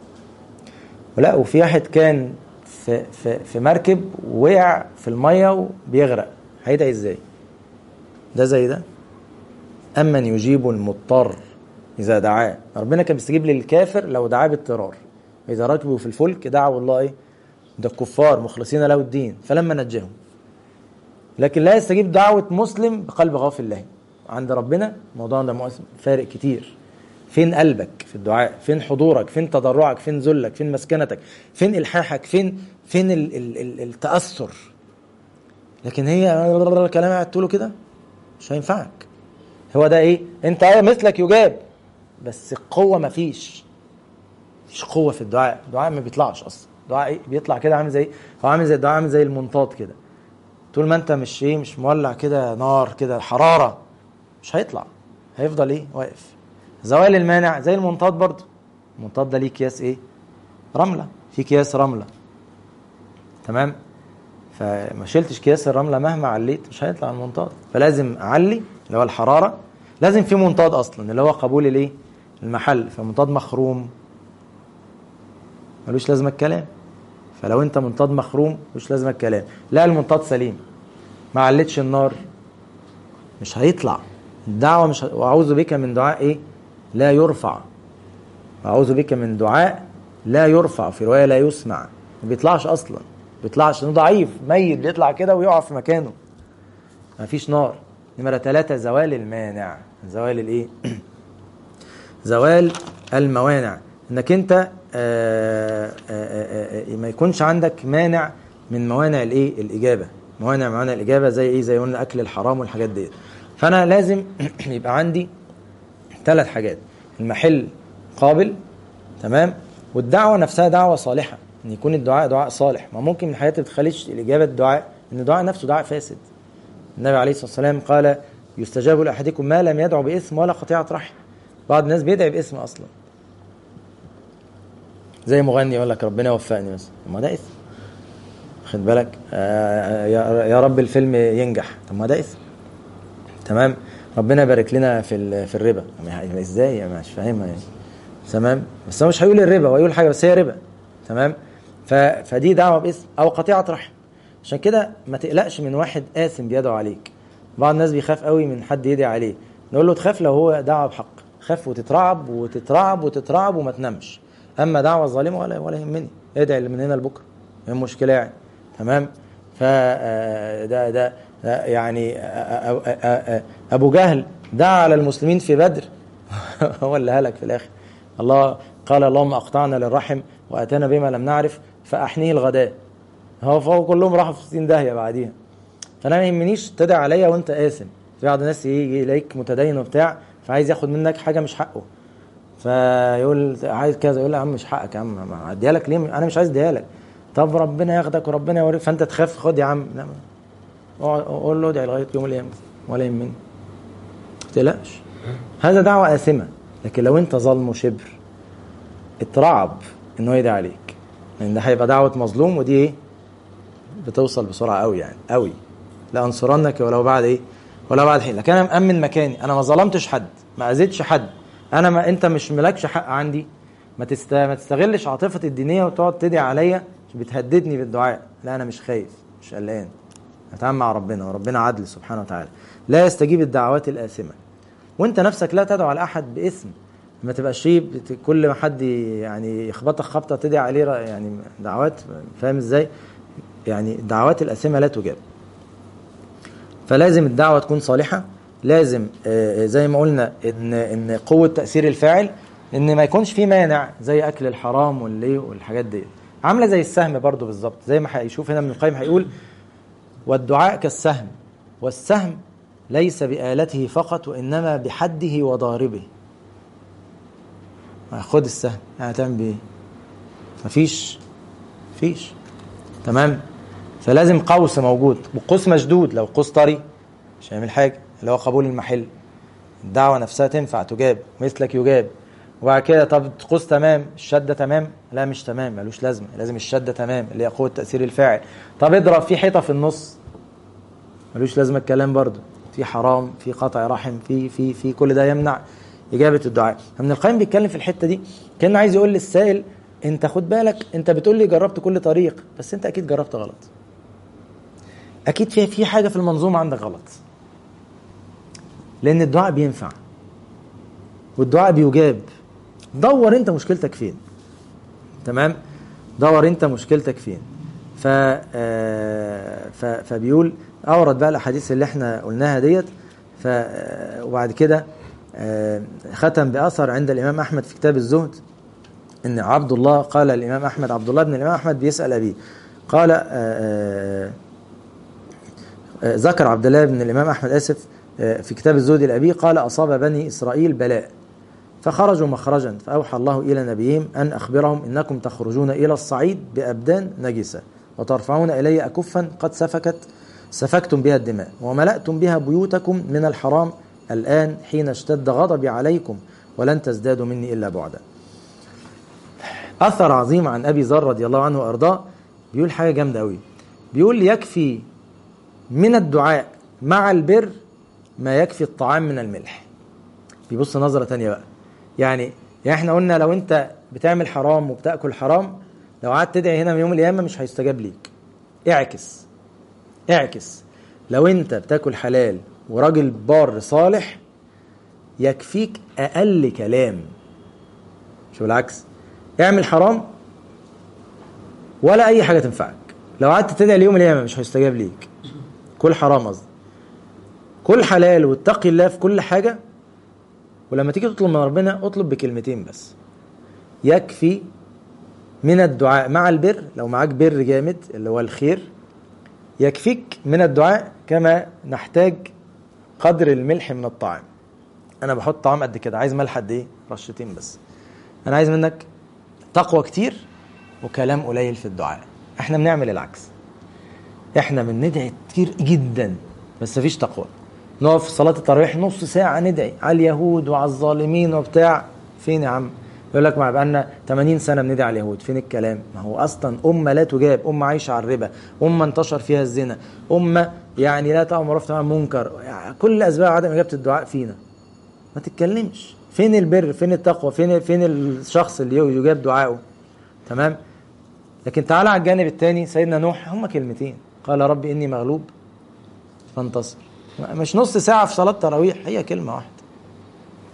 ولا وفي واحد كان في في في مركب وقع في الميه وبيغرق هيدعي ازاي ده زي ده امن يجيب المضطر اذا دعاه ربنا كان بيستجيب للكافر لو دعاه باضطرار اذا ركبوا في الفلك دعوا الله ايه ده الكفار مخلصين له الدين فلما نجاهم لكن لا يستجيب دعوة مسلم بقلب غافل له عند ربنا الموضوع ده مؤثر فارق كتير فين قلبك في الدعاء فين حضورك فين تضرعك فين ذلك فين مسكنتك فين الحاحك فين فين ال ال ال التاثر لكن هي الكلام قاعد تقوله كده مش هينفعك هو ده ايه انت ايه مثلك يجاب بس القوه مفيش مفيش قوه في الدعاء الدعاء ما بيطلعش اصلا الدعاء ايه بيطلع كده عامل زي هو عامل زي الدعاء عامل زي المنطاد كده طول ما انت مش ايه مش مولع كده نار كده حراره مش هيطلع هيفضل ايه واقف زوال المانع زي المنطاد برضه المنطاد ده ليه اكياس ايه رمله في اكياس رمله تمام فما شلتش اكياس الرمله مهما عليت مش هيطلع المنطاد فلازم اعلي اللي هو الحراره لازم في منطاد اصلا اللي هو قبول الايه المحل فمنطاد مخروم ملوش لازمه الكلام فلو انت منطاد مخروم ملوش لازمه الكلام لا المنطاد سليم ما علتش النار مش هيطلع الدعوه مش ه... واعوذ بك من دعاء ايه لا يرفع اعوذ بك من دعاء لا يرفع في روايه لا يسمع ما بيطلعش اصلا ما بيطلعش انه ضعيف ميت بيطلع كده ويقع في مكانه ما فيش نار نمرة ثلاثة زوال المانع زوال الايه زوال الموانع انك انت آآ آآ آآ ما يكونش عندك مانع من موانع الايه الاجابه موانع موانع الاجابه زي ايه زي قلنا اكل الحرام والحاجات ديت فانا لازم يبقى عندي ثلاث حاجات المحل قابل تمام والدعوه نفسها دعوه صالحه ان يكون الدعاء دعاء صالح ما ممكن من الحاجات اللي بتخليش الاجابه الدعاء ان الدعاء نفسه دعاء فاسد النبي عليه الصلاه والسلام قال يستجاب لاحدكم ما لم يدعو باسم ولا قطيعه رحم بعض الناس بيدعي باسم اصلا زي مغني يقول لك ربنا وفقني بس ما ده اسم خد بالك آه يا يا رب الفيلم ينجح طب ما ده اسم تمام ربنا يبارك لنا في في الربا يعني ازاي يعني مش فاهمها يعني تمام بس هو مش هيقول الربا هو يقول حاجه بس هي ربا تمام ف... فدي دعوه باسم او قطيعه رحم عشان كده ما تقلقش من واحد قاسم بيدعو عليك بعض الناس بيخاف قوي من حد يدعي عليه نقول له تخاف لو هو دعوه بحق خاف وتترعب وتترعب وتترعب وما تنامش اما دعوه ظالمه ولا ولا يهمني ادعي من هنا لبكره ايه المشكله يعني تمام ف ده ده يعني ابو جهل دعا على المسلمين في بدر هو اللي هلك في الاخر الله قال اللهم اقطعنا للرحم واتانا بما لم نعرف فاحنيه الغداء هو فهو كلهم راحوا في 60 داهيه بعديها فانا ما يهمنيش تدعي عليا وانت قاسم في بعض الناس يجي يلاقيك متدين وبتاع فعايز ياخد منك حاجه مش حقه فيقول عايز كذا يقول له يا عم مش حقك يا عم اديها لك ليه انا مش عايز اديها لك طب ربنا ياخدك وربنا يوريك فانت تخاف خد يا عم لا قول له ادعي لغايه يوم القيامه ولا يهمني ما تقلقش هذا دعوه آثمة لكن لو انت ظلم شبر اترعب ان هو يدعي عليك لان ده هيبقى دعوه مظلوم ودي ايه بتوصل بسرعه قوي يعني قوي لانصرنك ولو بعد ايه ولو بعد حين لكن انا مامن مكاني انا ما ظلمتش حد ما اذيتش حد انا ما انت مش ملكش حق عندي ما تست... ما تستغلش عاطفتي الدينيه وتقعد تدعي عليا بتهددني بالدعاء لا انا مش خايف مش قلقان اتعامل مع ربنا وربنا عدل سبحانه وتعالى لا يستجيب الدعوات الآثمة وانت نفسك لا تدعو على احد باسم ما تبقاش شيء كل ما حد يعني يخبطك خبطه تدعي عليه يعني دعوات فاهم ازاي يعني الدعوات الآثمة لا تجاب فلازم الدعوة تكون صالحة لازم زي ما قلنا ان ان قوة تأثير الفاعل ان ما يكونش في مانع زي اكل الحرام واللي والحاجات دي عامله زي السهم برضو بالظبط زي ما هيشوف هنا ابن القيم هيقول والدعاء كالسهم والسهم ليس بآلته فقط وإنما بحده وضاربه خد السهم هتعمل بإيه مفيش مفيش تمام فلازم قوس موجود والقوس مشدود لو قوس طري مش هيعمل حاجة اللي هو قبول المحل الدعوة نفسها تنفع تجاب مثلك يجاب وبعد كده طب قوس تمام الشدة تمام لا مش تمام ملوش لازمة لازم الشدة تمام اللي هي قوة تأثير الفاعل طب اضرب في حيطة في النص ملوش لازمة الكلام برضو في حرام في قطع رحم في في في كل ده يمنع إجابة الدعاء ابن القيم بيتكلم في الحتة دي كان عايز يقول للسائل انت خد بالك انت بتقول لي جربت كل طريق بس انت اكيد جربت غلط اكيد في في حاجة في المنظومة عندك غلط لان الدعاء بينفع والدعاء بيجاب دور انت مشكلتك فين تمام دور انت مشكلتك فين ف ف فبيقول اورد بقى الاحاديث اللي احنا قلناها ديت ف وبعد كده ختم باثر عند الامام احمد في كتاب الزهد ان عبد الله قال الامام احمد عبد الله بن الامام احمد بيسال ابيه قال ذكر عبد الله بن الامام احمد اسف في كتاب الزهد لابيه قال اصاب بني اسرائيل بلاء فخرجوا مخرجا فأوحى الله إلى نبيهم أن أخبرهم إنكم تخرجون إلى الصعيد بأبدان نجسة وترفعون إلي أكفا قد سفكت سفكتم بها الدماء وملأتم بها بيوتكم من الحرام الآن حين اشتد غضبي عليكم ولن تزدادوا مني إلا بعدا أثر عظيم عن أبي ذر رضي الله عنه وأرضاه بيقول حاجة جامدة أوي بيقول يكفي من الدعاء مع البر ما يكفي الطعام من الملح بيبص نظرة تانية بقى يعني يعني احنا قلنا لو انت بتعمل حرام وبتاكل حرام لو قعدت تدعي هنا من يوم القيامه مش هيستجاب ليك اعكس اعكس لو انت بتاكل حلال وراجل بار صالح يكفيك اقل كلام شو بالعكس اعمل حرام ولا اي حاجه تنفعك لو قعدت تدعي ليوم القيامه مش هيستجاب ليك كل حرام قصدي كل حلال واتقي الله في كل حاجه ولما تيجي تطلب من ربنا اطلب بكلمتين بس يكفي من الدعاء مع البر لو معاك بر جامد اللي هو الخير يكفيك من الدعاء كما نحتاج قدر الملح من الطعام انا بحط طعام قد كده عايز ملح قد ايه رشتين بس انا عايز منك تقوى كتير وكلام قليل في الدعاء احنا بنعمل العكس احنا بندعي كتير جدا بس مفيش تقوى نقف في صلاة التراويح نص ساعة ندعي على اليهود وعلى الظالمين وبتاع فين يا عم؟ يقول لك ما بقالنا 80 سنة بندعي على اليهود فين الكلام؟ ما هو أصلا أمة لا تجاب أمة عايشة على الربا أمة انتشر فيها الزنا أمة يعني لا تأمر معروف تنهى منكر يعني كل أسباب عدم إجابة الدعاء فينا ما تتكلمش فين البر فين التقوى فين فين الشخص اللي يجاب دعائه تمام لكن تعالى على الجانب الثاني سيدنا نوح هما كلمتين قال ربي إني مغلوب فانتصر مش نص ساعة في صلاة تراويح هي كلمة واحدة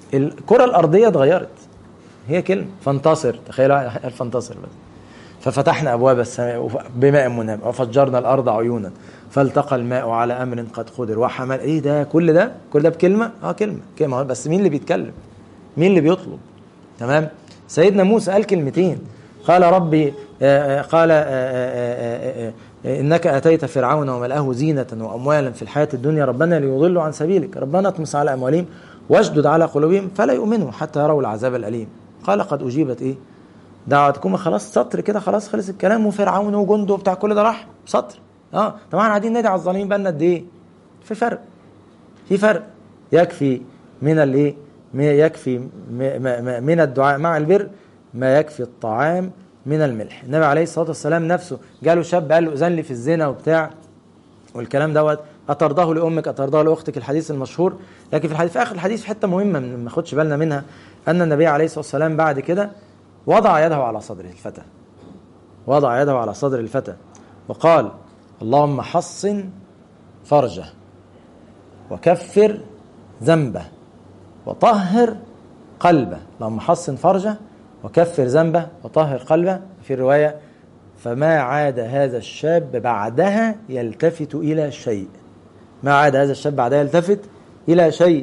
الكره الارضيه اتغيرت هي كلمه فانتصر تخيلوا قال فانتصر بس ففتحنا ابواب السماء بماء منام وفجرنا الارض عيونا فالتقى الماء على امر قد قدر وحمل ايه ده كل ده كل ده بكلمه اه كلمه كلمه بس مين اللي بيتكلم مين اللي بيطلب تمام سيدنا موسى قال كلمتين قال ربي آآ قال آآ آآ انك اتيت فرعون وملأه زينه واموالا في الحياه الدنيا ربنا ليضلوا عن سبيلك ربنا اطمس على اموالهم واشدد على قلوبهم فلا يؤمنوا حتى يروا العذاب الاليم قال قد اجيبت ايه دعوتكم خلاص سطر كده خلاص خلص الكلام وفرعون وجنده وبتاع كل ده راح سطر اه طبعا قاعدين نادي على الظالمين بقالنا قد ايه في فرق في فرق يكفي من الايه يكفي من الدعاء مع البر ما يكفي الطعام من الملح النبي عليه الصلاه والسلام نفسه جاله شاب قال له اذن لي في الزنا وبتاع والكلام دوت اترضاه لامك اترضاه لاختك الحديث المشهور لكن في الحديث في اخر الحديث في حته مهمه ما ناخدش بالنا منها ان النبي عليه الصلاه والسلام بعد كده وضع يده على صدر الفتى وضع يده على صدر الفتى وقال اللهم حصن فرجه وكفر ذنبه وطهر قلبه اللهم حصن فرجه وكفر ذنبه وطهر قلبه في الرواية فما عاد هذا الشاب بعدها يلتفت إلى شيء ما عاد هذا الشاب بعدها يلتفت إلى شيء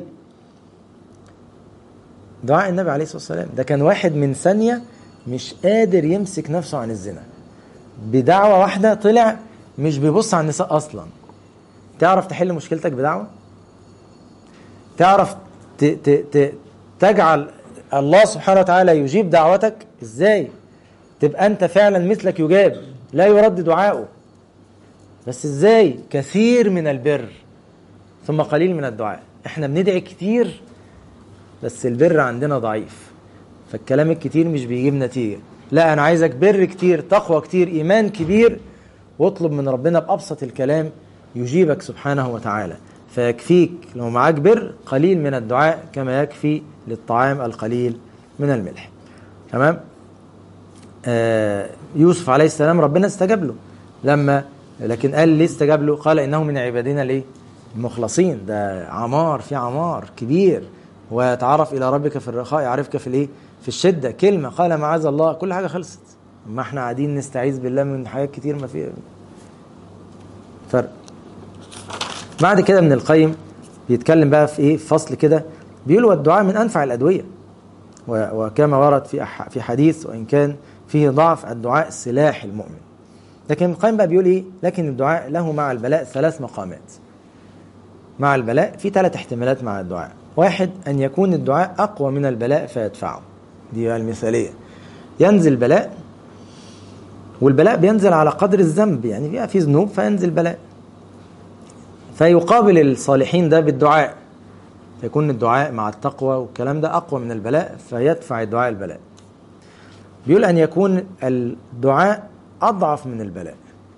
دعاء النبي عليه الصلاة والسلام ده كان واحد من ثانية مش قادر يمسك نفسه عن الزنا بدعوة واحدة طلع مش بيبص على النساء أصلا تعرف تحل مشكلتك بدعوة تعرف ت ت ت تجعل الله سبحانه وتعالى يجيب دعوتك ازاي تبقى انت فعلا مثلك يجاب لا يرد دعاؤه بس ازاي كثير من البر ثم قليل من الدعاء احنا بندعي كتير بس البر عندنا ضعيف فالكلام الكتير مش بيجيب نتيجة لا انا عايزك بر كتير تقوى كتير ايمان كبير واطلب من ربنا بأبسط الكلام يجيبك سبحانه وتعالى فيكفيك لو معاك بر قليل من الدعاء كما يكفي للطعام القليل من الملح تمام آه يوسف عليه السلام ربنا استجاب له لما لكن قال ليه استجاب له قال انه من عبادنا ليه المخلصين ده عمار في عمار كبير ويتعرف الى ربك في الرخاء يعرفك في الايه في الشده كلمه قال معاذ الله كل حاجه خلصت ما احنا قاعدين نستعيذ بالله من حاجات كتير ما في فرق بعد كده ابن القيم بيتكلم بقى في ايه في فصل كده بيقول والدعاء من انفع الادويه وكما ورد في في حديث وان كان فيه ضعف الدعاء سلاح المؤمن لكن ابن القيم بقى بيقول ايه لكن الدعاء له مع البلاء ثلاث مقامات مع البلاء في ثلاث احتمالات مع الدعاء واحد ان يكون الدعاء اقوى من البلاء فيدفعه دي المثاليه ينزل بلاء والبلاء بينزل على قدر الذنب يعني بيبقى في ذنوب فينزل بلاء فيقابل الصالحين ده بالدعاء فيكون الدعاء مع التقوى والكلام ده أقوى من البلاء فيدفع الدعاء البلاء بيقول أن يكون الدعاء أضعف من البلاء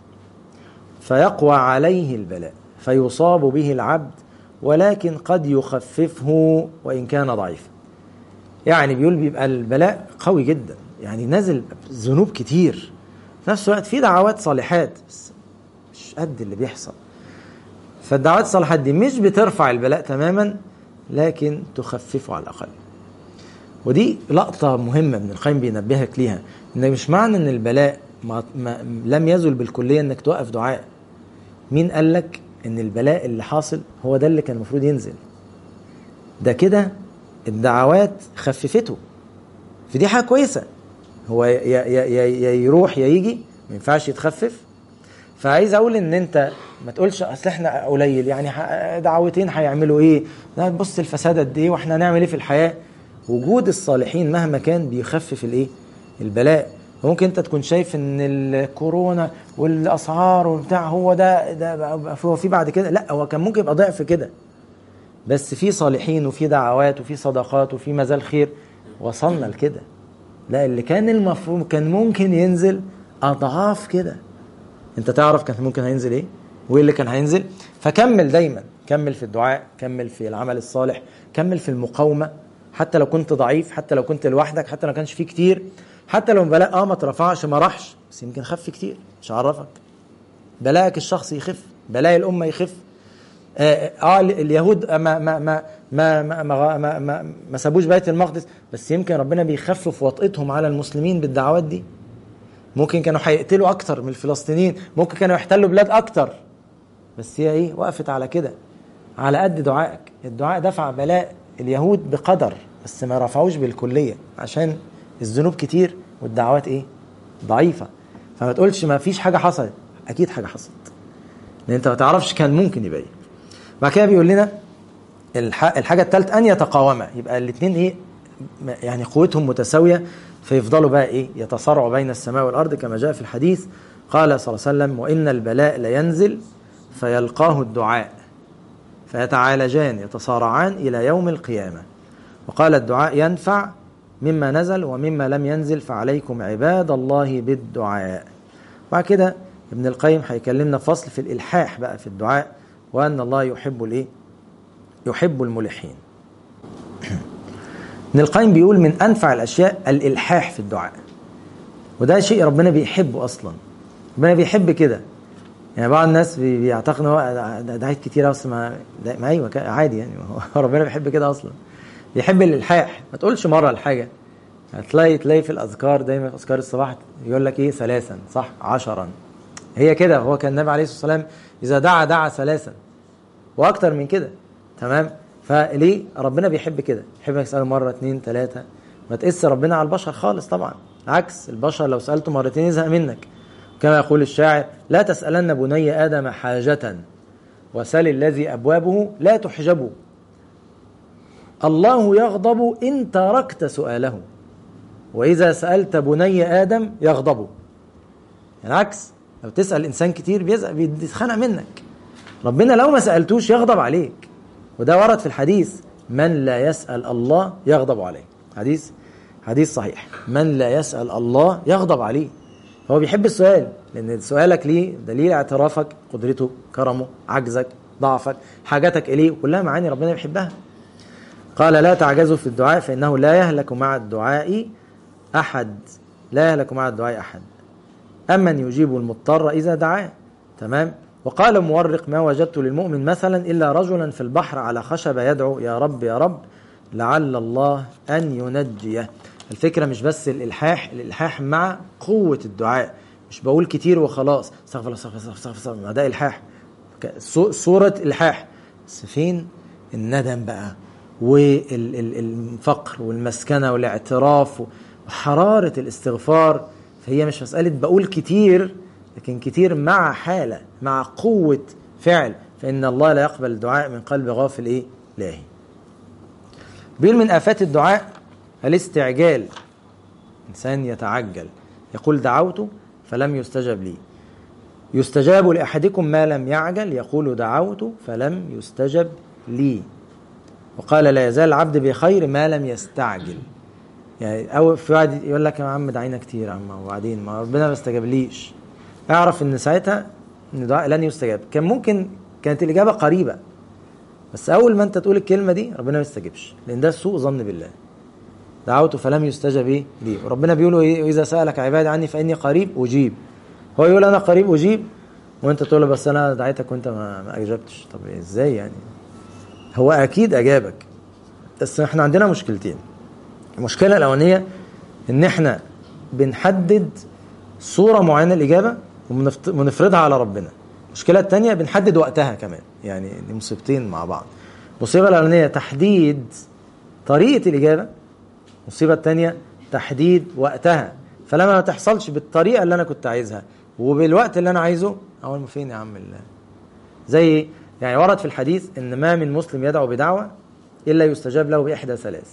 فيقوى عليه البلاء فيصاب به العبد ولكن قد يخففه وإن كان ضعيفا يعني بيقول بيبقى البلاء قوي جدا يعني نازل ذنوب كتير في نفس الوقت في دعوات صالحات بس مش قد اللي بيحصل فالدعوات الصالحات دي مش بترفع البلاء تماما لكن تخففه على الاقل ودي لقطة مهمة ابن القيم بينبهك ليها ان مش معنى ان البلاء ما ما لم يزل بالكلية انك توقف دعاء مين قال لك ان البلاء اللي حاصل هو ده اللي كان المفروض ينزل ده كده الدعوات خففته فدي حاجة كويسة هو يا, يا, يا, يا يروح يا يجي ما ينفعش يتخفف فعايز اقول ان انت ما تقولش اصل احنا قليل يعني دعوتين هيعملوا ايه؟ لا تبص الفساد قد ايه واحنا هنعمل ايه في الحياه؟ وجود الصالحين مهما كان بيخفف الايه؟ البلاء ممكن انت تكون شايف ان الكورونا والاسعار وبتاع هو ده ده هو في بعد كده لا هو كان ممكن يبقى ضعف كده بس في صالحين وفي دعوات وفي صدقات وفي مازال خير وصلنا لكده لا اللي كان المفروض كان ممكن ينزل اضعاف كده انت تعرف كان ممكن هينزل ايه وايه اللي كان هينزل فكمل دايما كمل في الدعاء كمل في العمل الصالح كمل في المقاومه حتى لو كنت ضعيف حتى لو كنت لوحدك حتى لو كانش فيه كتير حتى لو بلاء اه ما اترفعش ما راحش بس يمكن خف كتير مش عرفك بلاءك الشخصي يخف بلاء الامه يخف اه, آه اليهود ما ما ما ما ما ما, ما, ما, ما سابوش بيت المقدس بس يمكن ربنا بيخفف وطئتهم على المسلمين بالدعوات دي ممكن كانوا هيقتلوا اكتر من الفلسطينيين ممكن كانوا يحتلوا بلاد اكتر بس هي ايه وقفت على كده على قد دعائك الدعاء دفع بلاء اليهود بقدر بس ما رفعوش بالكليه عشان الذنوب كتير والدعوات ايه ضعيفه فما تقولش ما فيش حاجه حصلت اكيد حاجه حصلت لان انت ما تعرفش كان ممكن يبقى ايه بعد كده بيقول لنا الحاجه الثالثه ان يتقاوما يبقى الاثنين ايه يعني قوتهم متساويه فيفضلوا بقى ايه يتصارعوا بين السماء والارض كما جاء في الحديث قال صلى الله عليه وسلم وان البلاء لينزل فيلقاه الدعاء فيتعالجان يتصارعان الى يوم القيامه وقال الدعاء ينفع مما نزل ومما لم ينزل فعليكم عباد الله بالدعاء بعد كده ابن القيم هيكلمنا فصل في الالحاح بقى في الدعاء وان الله يحب الايه يحب الملحين ابن القيم بيقول من انفع الاشياء الالحاح في الدعاء وده شيء ربنا بيحبه اصلا ربنا بيحب كده يعني بعض الناس بيعتقد ان هو دعيت كتير بس ما ما ايوه عادي يعني هو ربنا بيحب كده اصلا بيحب الالحاح ما تقولش مره الحاجه هتلاقي تلاقي في الاذكار دايما في اذكار الصباح يقول لك ايه ثلاثا صح عشرا هي كده هو كان النبي عليه الصلاه والسلام اذا دعا دعا ثلاثا واكتر من كده تمام فليه ربنا بيحب كده يحب يساله مره اثنين ثلاثه ما تقيس ربنا على البشر خالص طبعا عكس البشر لو سالته مرتين يزهق منك كما يقول الشاعر لا تسالن بني ادم حاجه وسل الذي ابوابه لا تحجب الله يغضب ان تركت سؤاله واذا سالت بني ادم يغضب يعني عكس لو تسال انسان كتير بيزهق بيتخانق منك ربنا لو ما سالتوش يغضب عليك وده ورد في الحديث من لا يسأل الله يغضب عليه حديث حديث صحيح من لا يسأل الله يغضب عليه هو بيحب السؤال لأن سؤالك ليه دليل اعترافك قدرته كرمه عجزك ضعفك حاجتك إليه كلها معاني ربنا بيحبها قال لا تعجزوا في الدعاء فإنه لا يهلك مع الدعاء أحد لا يهلك مع الدعاء أحد أمن يجيب المضطر إذا دعاه تمام وقال مورق ما وجدت للمؤمن مثلا إلا رجلا في البحر على خشبة يدعو يا رب يا رب لعل الله أن ينجيه الفكرة مش بس الإلحاح الإلحاح مع قوة الدعاء مش بقول كتير وخلاص استغفر الله استغفر الله استغفر الله ده إلحاح صورة إلحاح بس فين الندم بقى والفقر والمسكنة والاعتراف وحرارة الاستغفار فهي مش مسألة بقول كتير لكن كتير مع حالة مع قوة فعل فإن الله لا يقبل الدعاء من قلب غافل إيه لاهي بيقول من آفات الدعاء الاستعجال إنسان يتعجل يقول دعوت فلم يستجب لي يستجاب لأحدكم ما لم يعجل يقول دعوت فلم يستجب لي وقال لا يزال العبد بخير ما لم يستعجل يعني أو في واحد يقول لك يا عم دعينا كتير يا عم وبعدين ما ربنا ما استجابليش اعرف ان ساعتها ان دعاء لن يستجاب كان ممكن كانت الاجابه قريبه بس اول ما انت تقول الكلمه دي ربنا ما يستجيبش لان ده سوء ظن بالله دعوت فلم يستجب ايه لي وربنا بيقول ايه واذا سالك عبادي عني فاني قريب اجيب هو يقول انا قريب اجيب وانت تقول له بس انا دعيتك وانت ما, ما اجبتش طب ازاي يعني هو اكيد اجابك بس احنا عندنا مشكلتين المشكله الاولانيه ان احنا بنحدد صوره معينه الاجابه ونفرضها على ربنا المشكله الثانيه بنحدد وقتها كمان يعني دي مصيبتين مع بعض المصيبه الاولانيه تحديد طريقه الاجابه المصيبه الثانيه تحديد وقتها فلما ما تحصلش بالطريقه اللي انا كنت عايزها وبالوقت اللي انا عايزه اول ما فين يا عم الله زي يعني ورد في الحديث ان ما من مسلم يدعو بدعوه الا يستجاب له باحدى ثلاث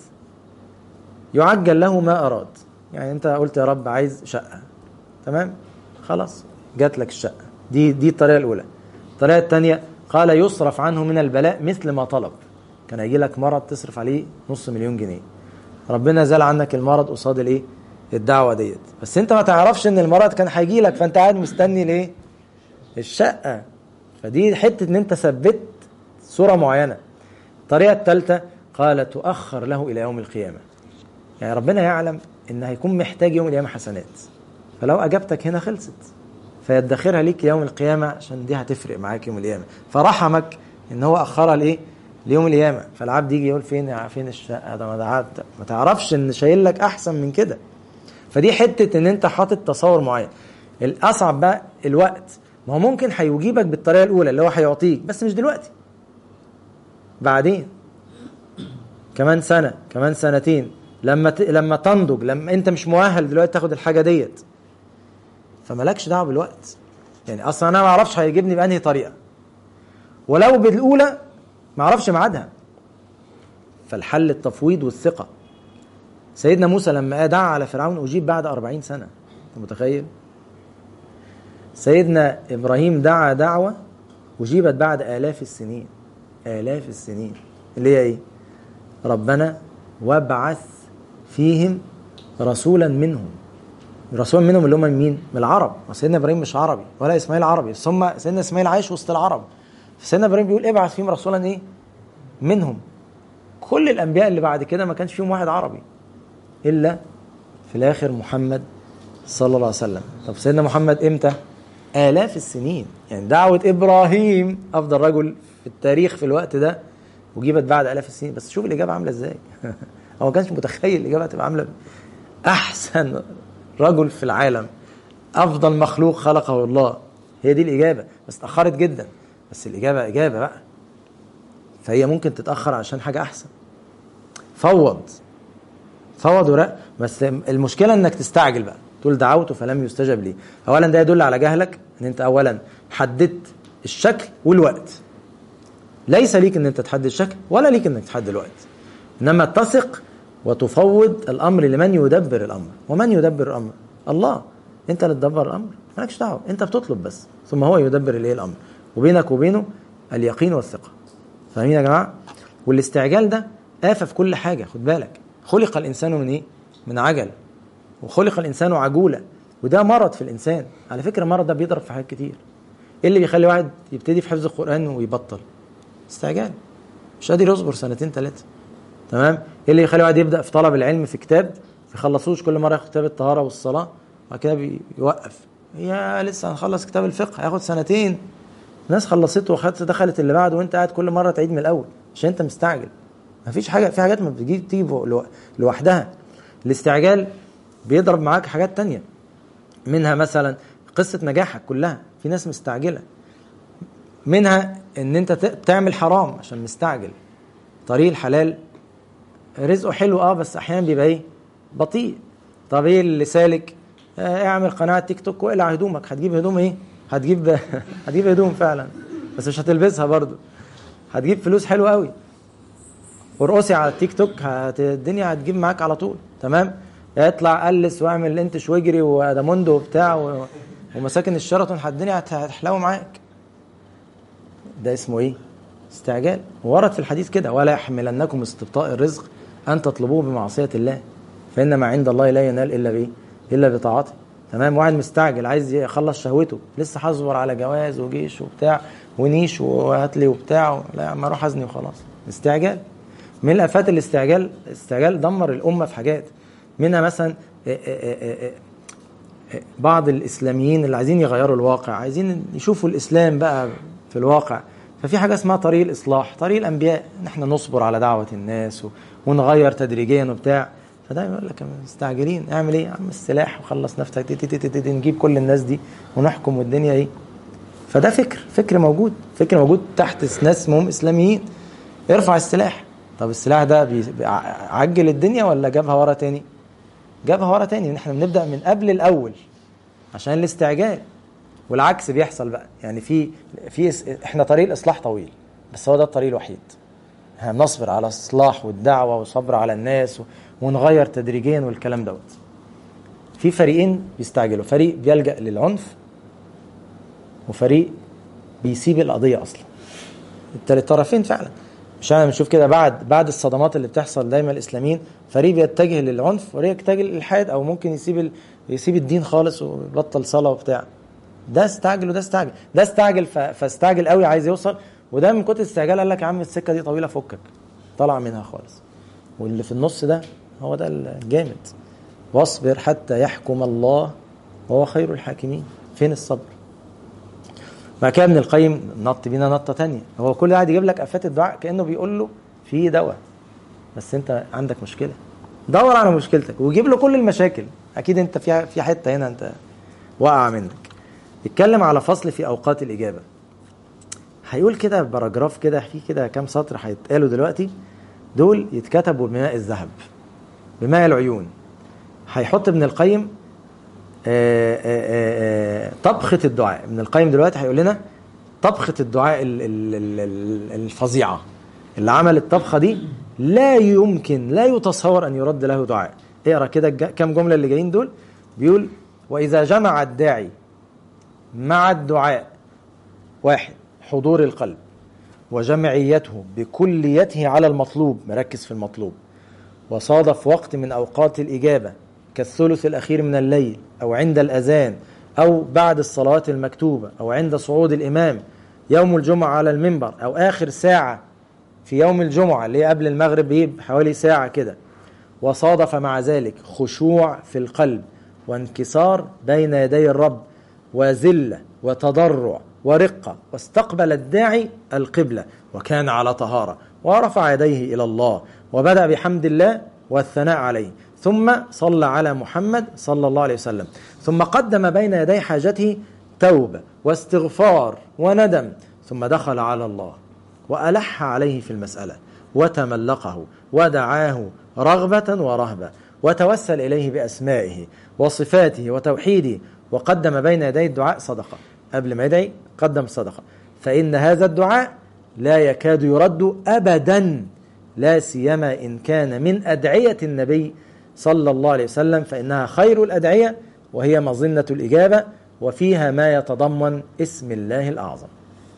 يعجل له ما اراد يعني انت قلت يا رب عايز شقه تمام خلاص جات لك الشقه دي دي الطريقه الاولى الطريقه الثانيه قال يصرف عنه من البلاء مثل ما طلب كان هيجي لك مرض تصرف عليه نص مليون جنيه ربنا زال عنك المرض قصاد الايه الدعوه ديت بس انت ما تعرفش ان المرض كان هيجي لك فانت قاعد مستني الايه الشقه فدي حته ان انت ثبت صوره معينه الطريقه الثالثه قال تؤخر له الى يوم القيامه يعني ربنا يعلم ان هيكون محتاج يوم القيامه حسنات فلو اجابتك هنا خلصت فيدخرها ليك يوم القيامه عشان دي هتفرق معاك يوم القيامه فرحمك ان هو اخرها لايه ليوم القيامه فالعبد يجي يقول فين يا فين الشقه ده ما ده ما تعرفش ان شايل لك احسن من كده فدي حته ان انت حاطط تصور معين الاصعب بقى الوقت ما هو ممكن هيجيبك بالطريقه الاولى اللي هو هيعطيك بس مش دلوقتي بعدين كمان سنه كمان سنتين لما ت... لما تنضج لما انت مش مؤهل دلوقتي تاخد الحاجه ديت فمالكش دعوه بالوقت يعني اصلا انا ما اعرفش هيجيبني بانهي طريقه ولو بالاولى ما اعرفش ميعادها فالحل التفويض والثقه سيدنا موسى لما دعا على فرعون اجيب بعد أربعين سنه انت متخيل سيدنا ابراهيم دعا دعوه اجيبت بعد الاف السنين الاف السنين اللي هي ايه ربنا وابعث فيهم رسولا منهم رسولا منهم اللي هم مين؟ من العرب سيدنا ابراهيم مش عربي ولا اسماعيل عربي ثم سيدنا اسماعيل عايش وسط العرب فسيدنا ابراهيم بيقول ابعث فيهم رسولا ايه؟ منهم كل الانبياء اللي بعد كده ما كانش فيهم واحد عربي الا في الاخر محمد صلى الله عليه وسلم طب سيدنا محمد امتى؟ آلاف السنين يعني دعوة إبراهيم أفضل رجل في التاريخ في الوقت ده وجيبت بعد آلاف السنين بس شوف الإجابة عاملة إزاي هو ما كانش متخيل الإجابة هتبقى عاملة أحسن رجل في العالم أفضل مخلوق خلقه الله هي دي الإجابة بس اتأخرت جدا بس الإجابة إجابة بقى فهي ممكن تتأخر عشان حاجة أحسن فوض فوض ورق بس المشكلة إنك تستعجل بقى تقول دعوت فلم يستجب لي أولا ده يدل على جهلك إن أنت أولا حددت الشكل والوقت ليس ليك إن أنت تحدد الشكل ولا ليك إنك تحدد الوقت إنما تثق وتفوض الامر لمن يدبر الامر ومن يدبر الامر الله انت اللي تدبر الامر مالكش دعوه انت بتطلب بس ثم هو يدبر الايه الامر وبينك وبينه اليقين والثقه فاهمين يا جماعه والاستعجال ده آفة في كل حاجة خد بالك خلق الإنسان من إيه؟ من عجل وخلق الإنسان عجولة وده مرض في الإنسان على فكرة المرض ده بيضرب في حاجات كتير إيه اللي بيخلي واحد يبتدي في حفظ القرآن ويبطل استعجال مش قادر يصبر سنتين ثلاثة تمام ايه اللي يخلي واحد يبدا في طلب العلم في كتاب ما يخلصوش كل مره ياخد كتاب الطهاره والصلاه وبعد كده بيوقف يا لسه هنخلص كتاب الفقه هياخد سنتين ناس خلصته وخدت دخلت اللي بعده وانت قاعد كل مره تعيد من الاول عشان انت مستعجل ما فيش حاجه في حاجات ما بتجي تيجي لوحدها الاستعجال بيضرب معاك حاجات تانية منها مثلا قصه نجاحك كلها في ناس مستعجله منها ان انت تعمل حرام عشان مستعجل طريق الحلال رزقه حلو اه بس احيانا بيبقى ايه بطيء طب ايه اللي سالك آه اعمل قناه تيك توك واقلع هدومك هتجيب هدوم ايه هتجيب هتجيب هدوم فعلا بس مش هتلبسها برضو هتجيب فلوس حلوه قوي وارقصي على التيك توك هت... الدنيا هتجيب معاك على طول تمام اطلع قلس واعمل انتش واجري واداموندو وبتاع و... ومساكن الشيراتون الدنيا هتحلو معاك ده اسمه ايه استعجال ورد في الحديث كده ولا يحملنكم استبطاء الرزق ان تطلبوه بمعصيه الله فان ما عند الله لا ينال الا بايه؟ الا بطاعته تمام واحد مستعجل عايز يخلص شهوته لسه هصبر على جواز وجيش وبتاع ونيش وهات لي وبتاع لا ما اروح ازني وخلاص استعجال من الافات الاستعجال استعجال دمر الامه في حاجات منها مثلا بعض الاسلاميين اللي عايزين يغيروا الواقع عايزين يشوفوا الاسلام بقى في الواقع ففي حاجه اسمها طريق الاصلاح طريق الانبياء ان احنا نصبر على دعوه الناس ونغير تدريجيا وبتاع فدايما يقول لك مستعجلين اعمل ايه يا عم السلاح وخلص نفسك تي تي تي تي نجيب كل الناس دي ونحكم والدنيا ايه فده فكر فكر موجود فكر موجود تحت ناس اسمهم اسلاميين ارفع السلاح طب السلاح ده عجل الدنيا ولا جابها ورا تاني جابها ورا تاني احنا بنبدا من قبل الاول عشان الاستعجال والعكس بيحصل بقى يعني في في احنا طريق الاصلاح طويل بس هو ده الطريق الوحيد احنا بنصبر على الاصلاح والدعوه وصبر على الناس ونغير تدريجيا والكلام دوت في فريقين بيستعجلوا فريق بيلجا للعنف وفريق بيسيب القضيه اصلا الطرفين فعلا مش انا بنشوف كده بعد بعد الصدمات اللي بتحصل دايما الاسلاميين فريق بيتجه للعنف وفريق يتجه للالحاد او ممكن يسيب ال... يسيب الدين خالص ويبطل صلاه وبتاع ده استعجل وده استعجل ده استعجل ف... فاستعجل قوي عايز يوصل وده من كتر الاستعجال قال لك يا عم السكه دي طويله فكك طلع منها خالص واللي في النص ده هو ده الجامد واصبر حتى يحكم الله وهو خير الحاكمين فين الصبر بعد كده ابن القيم نط بينا نطه تانية هو كل قاعد يجيب لك افات الدعاء كانه بيقول له في دواء بس انت عندك مشكله دور على مشكلتك وجيب له كل المشاكل اكيد انت في في حته هنا انت واقع منك اتكلم على فصل في اوقات الاجابه هيقول كده باراجراف كده في كده كام سطر هيتقالوا دلوقتي دول يتكتبوا بماء الذهب بماء العيون هيحط ابن القيم آآ آآ طبخة الدعاء ابن القيم دلوقتي هيقول لنا طبخة الدعاء ال- ال- ال- ال- الفظيعة اللي عمل الطبخة دي لا يمكن لا يتصور أن يرد له دعاء اقرا كده الج- كام جملة اللي جايين دول بيقول وإذا جمع الداعي مع الدعاء واحد حضور القلب وجمعيته بكليته على المطلوب مركز في المطلوب وصادف وقت من أوقات الإجابة كالثلث الأخير من الليل أو عند الأذان أو بعد الصلوات المكتوبة أو عند صعود الإمام يوم الجمعة على المنبر أو آخر ساعة في يوم الجمعة اللي هي قبل المغرب بيبقى حوالي ساعة كده وصادف مع ذلك خشوع في القلب وانكسار بين يدي الرب وذلة وتضرع ورقة واستقبل الداعي القبلة وكان على طهارة ورفع يديه إلى الله وبدأ بحمد الله والثناء عليه ثم صلى على محمد صلى الله عليه وسلم ثم قدم بين يدي حاجته توبة واستغفار وندم ثم دخل على الله وألح عليه في المسألة وتملقه ودعاه رغبة ورهبة وتوسل إليه بأسمائه وصفاته وتوحيده وقدم بين يدي الدعاء صدقة قبل ما يدعي قدم صدقة فإن هذا الدعاء لا يكاد يرد أبدا لا سيما إن كان من أدعية النبي صلى الله عليه وسلم فإنها خير الأدعية وهي مظنة الإجابة وفيها ما يتضمن اسم الله الأعظم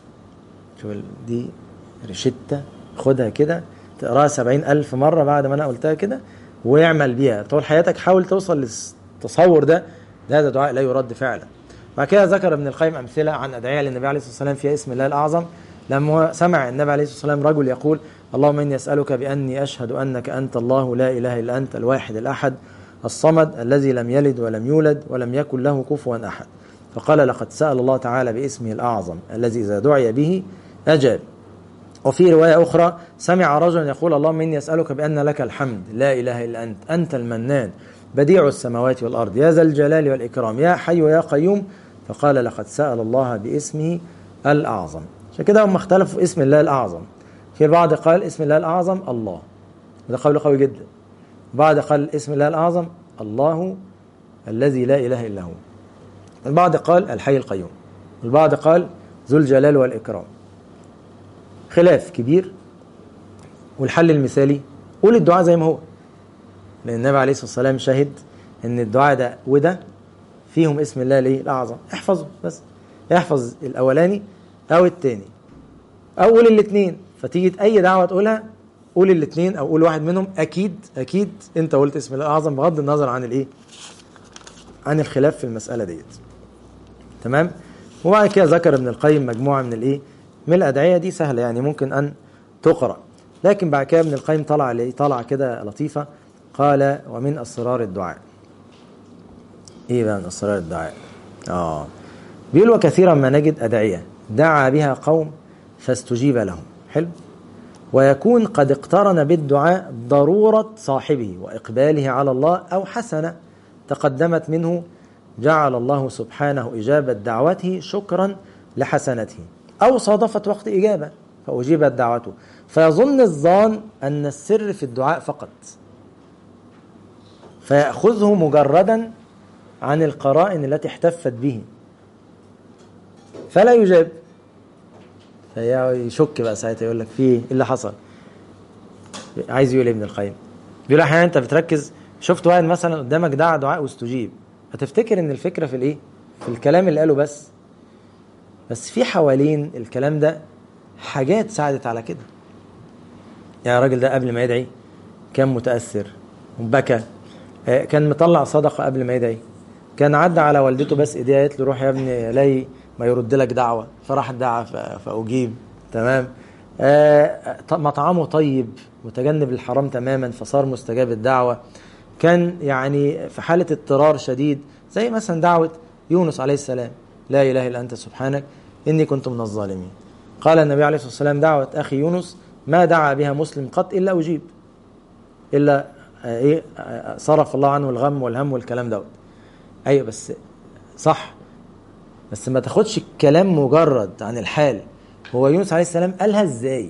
شوف ال- دي رشتة خدها كده تقراها سبعين ألف مرة بعد ما أنا قلتها كده واعمل بيها طول حياتك حاول توصل للتصور ده ده هذا دعاء لا يرد فعلا بعد كده ذكر ابن القيم أمثلة عن أدعية للنبي عليه الصلاة والسلام فيها اسم الله الأعظم لما هو سمع النبي عليه الصلاة والسلام رجل يقول اللهم إني أسألك بأني أشهد أنك أنت الله لا إله إلا أنت الواحد الأحد الصمد الذي لم يلد ولم يولد ولم يكن له كفوا أحد فقال لقد سأل الله تعالى باسمه الأعظم الذي إذا دعي به أجاب وفي رواية أخرى سمع رجلا يقول اللهم إني أسألك بأن لك الحمد لا إله إلا أنت أنت المنان بديع السماوات والأرض يا ذا الجلال والإكرام يا حي يا قيوم فقال لقد سأل الله باسمه الأعظم عشان كده هم اختلفوا في اسم الله الأعظم في البعض قال اسم الله الأعظم الله وده قول قوي جدا بعض قال اسم الله الأعظم الله الذي لا إله إلا هو البعض قال الحي القيوم البعض قال ذو الجلال والإكرام خلاف كبير والحل المثالي قول الدعاء زي ما هو لأن النبي عليه الصلاة والسلام شهد إن الدعاء ده وده فيهم اسم الله ليه الأعظم احفظه بس احفظ الأولاني أو التاني أو قول الاتنين فتيجي أي دعوة تقولها قول الاتنين أو قول واحد منهم أكيد أكيد أنت قلت اسم الله الأعظم بغض النظر عن الإيه عن الخلاف في المسألة ديت تمام وبعد كده ذكر ابن القيم مجموعة من الإيه من الأدعية دي سهلة يعني ممكن أن تقرأ لكن بعد كده ابن القيم طلع ليه طلع كده لطيفة قال ومن أسرار الدعاء إيه بقى من أسرار الدعاء آه بيقول وكثيرا ما نجد أدعية دعا بها قوم فاستجيب لهم حلو ويكون قد اقترن بالدعاء ضرورة صاحبه وإقباله على الله أو حسنة تقدمت منه جعل الله سبحانه إجابة دعوته شكرا لحسنته أو صادفت وقت إجابة فأجيبت دعوته فيظن الظان أن السر في الدعاء فقط فيأخذه مجردا عن القرائن التي احتفت به فلا يجاب فيشك بقى ساعتها يقول لك في ايه اللي حصل عايز يقول ابن القيم بيقول احيانا انت بتركز شفت واحد مثلا قدامك دعا دعاء واستجيب هتفتكر ان الفكره في الايه في الكلام اللي قاله بس بس في حوالين الكلام ده حاجات ساعدت على كده يعني الراجل ده قبل ما يدعي كان متاثر وبكى آه، كان مطلع صدقه قبل ما يدعي كان عدى على والدته بس ايديها قالت له روح يا ابني الاقي ما يرد لك دعوه فراح دعا ف- فاجيب تمام آه، ط- مطعمه طيب متجنب الحرام تماما فصار مستجاب الدعوه كان يعني في حاله اضطرار شديد زي مثلا دعوه يونس عليه السلام لا اله الا انت سبحانك إني كنت من الظالمين قال النبي عليه الصلاة والسلام دعوة أخي يونس ما دعا بها مسلم قط إلا أجيب إلا آه، إيه آه، صرف الله عنه الغم والهم والكلام دوت أيوة بس صح بس ما تاخدش الكلام مجرد عن الحال هو يونس عليه السلام قالها ازاي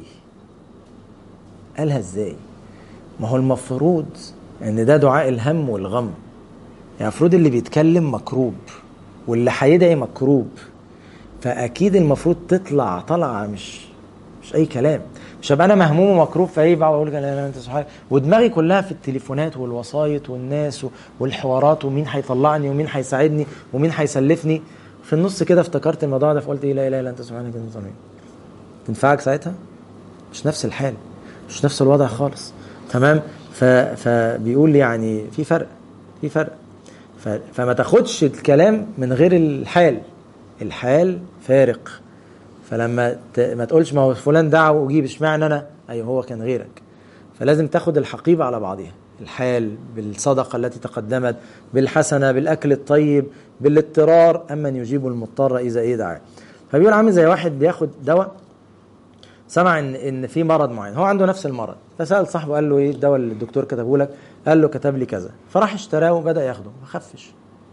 قالها ازاي ما هو المفروض ان ده دعاء الهم والغم يعني المفروض اللي بيتكلم مكروب واللي هيدعي مكروب فاكيد المفروض تطلع طلعه مش مش اي كلام مش هبقى انا مهموم ومكروب فايه بقى واقول لا لا انت سبحان ودماغي كلها في التليفونات والوسايط والناس والحوارات ومين هيطلعني ومين هيساعدني ومين هيسلفني في النص كده افتكرت الموضوع ده فقلت ايه لا اله الا انت سبحانك انت ظالمين تنفعك ساعتها مش نفس الحال مش نفس الوضع خالص تمام ف... فبيقول يعني في فرق في فرق ف... فما تاخدش الكلام من غير الحال الحال فارق فلما ت... ما تقولش ما هو فلان دعا وجيب اشمعنى انا ايوه هو كان غيرك فلازم تاخد الحقيبه على بعضها الحال بالصدقه التي تقدمت بالحسنه بالاكل الطيب بالاضطرار اما يجيب المضطر اذا ايه دعاه فبيقول عامل زي واحد بياخد دواء سمع ان ان في مرض معين هو عنده نفس المرض فسال صاحبه قال له ايه الدواء اللي الدكتور كتبه لك قال له كتب لي كذا فراح اشتراه وبدا ياخده ما خفش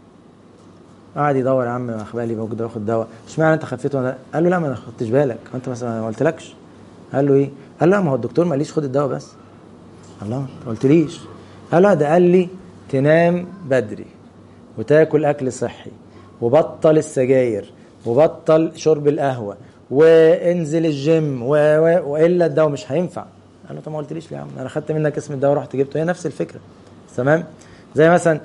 قعد يدور يا عم اخبالي موجود واخد دواء اشمعنى انت خفيت وانا قال له لا ما خدتش بالك انت مثلا ما قلتلكش قال له ايه قال له لا ما هو الدكتور ما قاليش خد الدواء بس الله ما قلتليش قال له ده قال لي تنام بدري وتاكل اكل صحي وبطل السجاير وبطل شرب القهوه وانزل الجيم و... و... والا الدواء مش هينفع قال له طب ما قلتليش ليه يا عم انا خدت منك اسم الدواء رحت جبته هي نفس الفكره تمام زي مثلا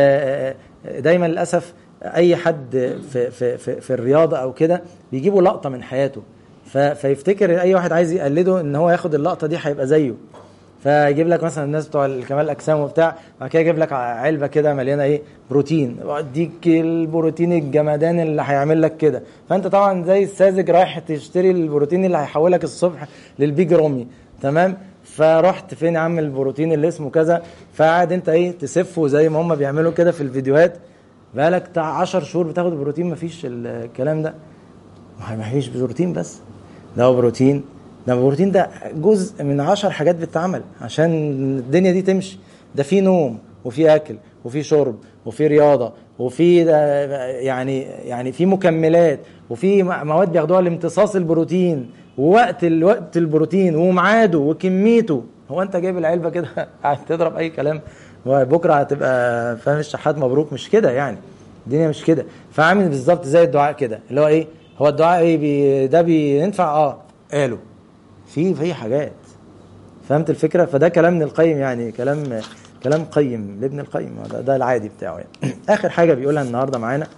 دايما للاسف اي حد في في في, في الرياضه او كده بيجيبوا لقطه من حياته ف... فيفتكر اي واحد عايز يقلده ان هو ياخد اللقطه دي هيبقى زيه فيجيب لك مثلا الناس بتوع كمال الاجسام وبتاع بعد كده يجيب لك علبه كده مليانه ايه بروتين اديك البروتين الجمدان اللي هيعمل لك كده فانت طبعا زي الساذج رايح تشتري البروتين اللي هيحولك الصبح للبيج رومي تمام فرحت فين يا عم البروتين اللي اسمه كذا فقعد انت ايه تسفه زي ما هم بيعملوا كده في الفيديوهات بقالك بتاع 10 شهور بتاخد بروتين مفيش الكلام ده ما فيش بروتين بس ده هو بروتين ده البروتين ده جزء من عشر حاجات بتتعمل عشان الدنيا دي تمشي ده في نوم وفي اكل وفي شرب وفي رياضه وفي يعني يعني في مكملات وفي مواد بياخدوها لامتصاص البروتين ووقت الوقت البروتين وميعاده وكميته هو انت جايب العلبه كده قاعد تضرب اي كلام وبكره هتبقى فاهم الشحات مبروك مش كده يعني الدنيا مش كده فعامل بالظبط زي الدعاء كده اللي هو ايه هو الدعاء ايه بي ده بينفع اه قالوا في في حاجات فهمت الفكره فده كلام ابن القيم يعني كلام كلام قيم لابن القيم ده, ده العادي بتاعه يعني اخر حاجه بيقولها النهارده معانا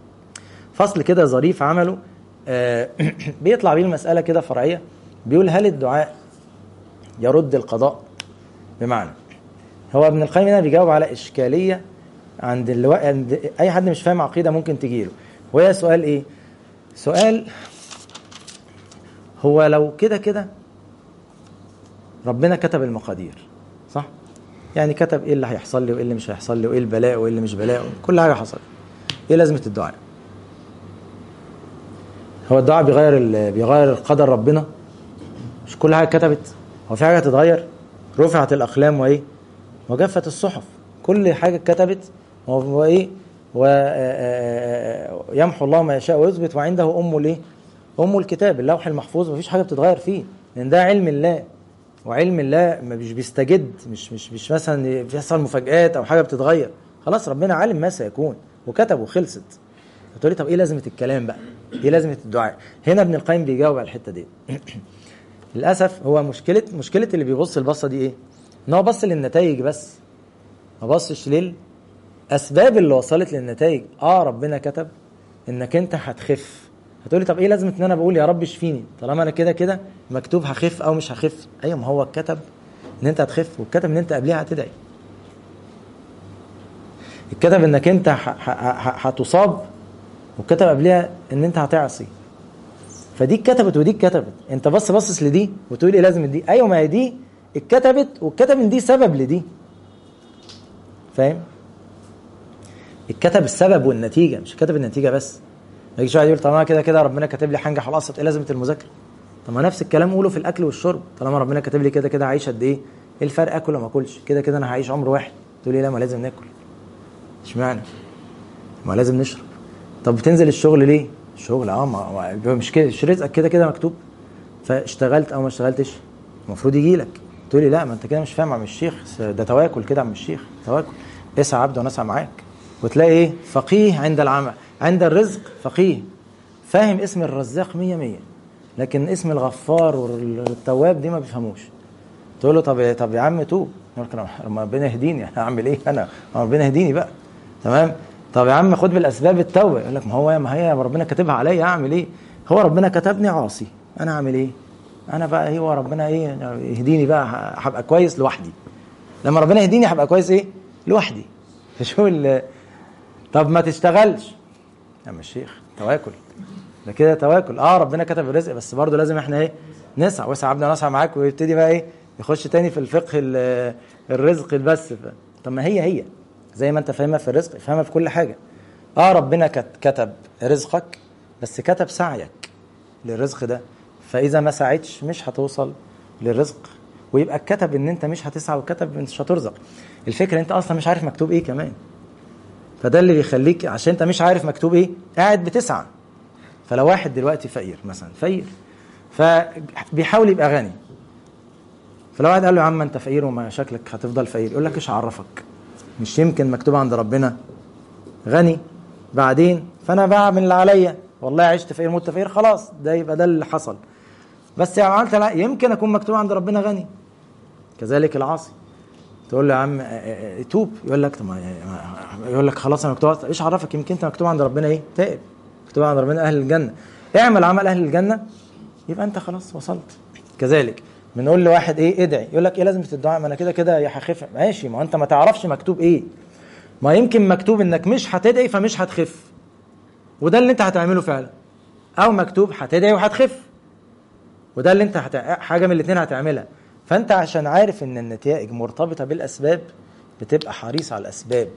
فصل كده ظريف عمله آه بيطلع بيه المساله كده فرعيه بيقول هل الدعاء يرد القضاء بمعنى هو ابن القيم هنا بيجاوب على اشكاليه عند, الو... عند اي حد مش فاهم عقيده ممكن تجيله وهي سؤال ايه سؤال هو لو كده كده ربنا كتب المقادير صح يعني كتب ايه اللي هيحصل لي وايه اللي مش هيحصل لي وايه البلاء وايه اللي مش بلاء كل حاجه حصلت ايه لازمه الدعاء هو الدعاء بيغير بيغير قدر ربنا مش كل حاجه كتبت هو في حاجه تتغير رفعت الاقلام وايه وجفت الصحف كل حاجه كتبت هو ايه ويمحو الله ما يشاء ويثبت وعنده ام الايه ام الكتاب اللوح المحفوظ مفيش حاجه بتتغير فيه لان ده علم الله وعلم الله مش بيستجد مش مش مش مثلا بيحصل مفاجآت او حاجه بتتغير خلاص ربنا عالم ما سيكون وكتب وخلصت تقول لي طب ايه لازمه الكلام بقى؟ ايه لازمه الدعاء؟ هنا ابن القيم بيجاوب على الحته دي للاسف هو مشكله مشكله اللي بيبص البصه دي ايه؟ ان هو بص للنتائج بس ما بصش للاسباب اللي وصلت للنتائج اه ربنا كتب انك انت هتخف هتقولي طب ايه لازمه ان انا بقول يا رب اشفيني طالما انا كده كده مكتوب هخف او مش هخف ايوه ما هو اتكتب ان انت هتخف واتكتب ان انت قبلها هتدعي اتكتب انك انت هتصاب وكتب قبلها ان انت هتعصي فدي اتكتبت ودي اتكتبت انت بس باصص لدي وتقول ايه لازم دي ايوه ما هي دي اتكتبت واتكتب ان دي سبب لدي فاهم اتكتب السبب والنتيجه مش كتب النتيجه بس يجي واحد يقول طب انا كده كده ربنا كاتب لي هنجح ولا ايه لازمه المذاكره طب ما نفس الكلام قوله في الاكل والشرب طالما ربنا كاتب لي كده كده هعيش قد ايه ايه الفرق اكل ولا ما اكلش كده كده انا هعيش عمر واحد تقول لي لا ما لازم ناكل اشمعنى ما لازم نشرب طب بتنزل الشغل ليه الشغل اه ما مش كده مش رزقك كده كده مكتوب فاشتغلت او ما اشتغلتش المفروض يجي لك تقول لي لا ما انت كده مش فاهم عم الشيخ ده تواكل كده عم الشيخ تواكل اسعى عبد وانا اسعى معاك وتلاقي ايه فقيه عند العمل عند الرزق فقيه فاهم اسم الرزاق مية مية لكن اسم الغفار والتواب دي ما بيفهموش تقول له طب طب يا عم توب يقول لك ربنا يهديني انا اعمل ايه انا ربنا يهديني بقى تمام طب يا عم خد بالاسباب التوبه يقول لك ما هو ما هي ربنا كاتبها عليا اعمل ايه هو ربنا كتبني عاصي انا اعمل ايه انا بقى هو ربنا ايه يهديني بقى هبقى كويس لوحدي لما ربنا يهديني هبقى كويس ايه لوحدي فشو طب ما تشتغلش يا عم الشيخ تواكل ده كده تواكل اه ربنا كتب الرزق بس برضه لازم احنا ايه نسعى واسعى عبدنا نسعى معاك ويبتدي بقى ايه يخش تاني في الفقه الرزق بس طب ما هي هي زي ما انت فاهمها في الرزق فاهمها في كل حاجه اه ربنا كتب رزقك بس كتب سعيك للرزق ده فاذا ما سعيتش مش هتوصل للرزق ويبقى كتب ان انت مش هتسعى وكتب مش هترزق الفكره انت اصلا مش عارف مكتوب ايه كمان فده اللي بيخليك عشان انت مش عارف مكتوب ايه قاعد بتسعى فلو واحد دلوقتي فقير مثلا فقير فبيحاول يبقى غني فلو واحد قال له يا عم انت فقير وما شكلك هتفضل فقير يقول لك ايش عرفك مش يمكن مكتوب عند ربنا غني بعدين فانا بعمل اللي عليا والله عشت فقير مت فقير خلاص ده يبقى ده اللي حصل بس يا عملت لا يمكن اكون مكتوب عند ربنا غني كذلك العاصي تقول له يا عم توب يقول لك طب يقول لك خلاص انا مكتوب ايش عرفك يمكن انت مكتوب عند ربنا ايه تائب مكتوب عند ربنا اهل الجنه اعمل عمل اهل الجنه يبقى انت خلاص وصلت كذلك بنقول لواحد ايه ادعي يقول لك ايه لازمه الدعاء ما انا كده كده يا هخف ماشي ما انت ما تعرفش مكتوب ايه ما يمكن مكتوب انك مش هتدعي فمش هتخف وده اللي انت هتعمله فعلا او مكتوب هتدعي وهتخف وده اللي انت هت... حاجه من الاثنين هتعملها فانت عشان عارف ان النتائج مرتبطه بالاسباب بتبقى حريص على الاسباب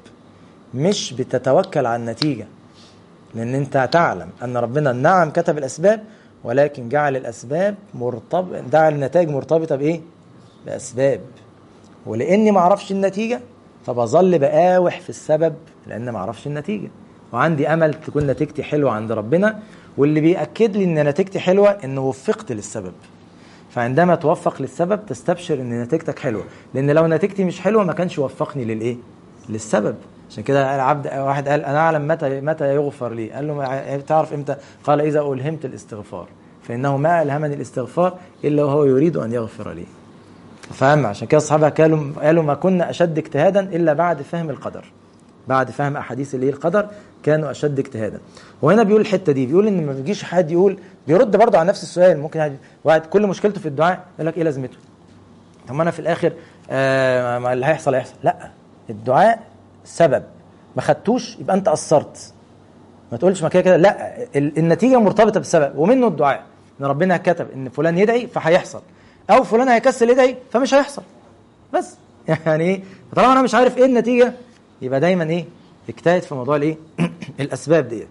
مش بتتوكل على النتيجه لان انت تعلم ان ربنا نعم كتب الاسباب ولكن جعل الاسباب مرتبط جعل النتائج مرتبطه بايه باسباب ولاني ما اعرفش النتيجه فبظل بقاوح في السبب لان ما اعرفش النتيجه وعندي امل تكون نتيجتي حلوه عند ربنا واللي بياكد لي ان نتيجتي حلوه ان وفقت للسبب فعندما توفق للسبب تستبشر ان نتيجتك حلوه لان لو نتيجتي مش حلوه ما كانش وفقني للايه للسبب عشان كده العبد واحد قال انا اعلم متى متى يغفر لي قال له تعرف امتى قال اذا الهمت الاستغفار فانه ما الهمني الاستغفار الا وهو يريد ان يغفر لي فهم عشان كده الصحابه قالوا قالوا ما كنا اشد اجتهادا الا بعد فهم القدر بعد فهم احاديث اللي القدر كانوا اشد اجتهادا وهنا بيقول الحته دي بيقول ان ما بيجيش حد يقول بيرد برضه على نفس السؤال ممكن واحد كل مشكلته في الدعاء يقول لك ايه لازمته طب ما انا في الاخر آه ما اللي هيحصل هيحصل لا الدعاء سبب ما خدتوش يبقى انت قصرت ما تقولش ما كده كده لا النتيجه مرتبطه بالسبب ومنه الدعاء ان ربنا كتب ان فلان يدعي فهيحصل او فلان هيكسل يدعي فمش هيحصل بس يعني ايه طالما انا مش عارف ايه النتيجه يبقى دايما ايه اجتهد في موضوع الايه الاسباب دي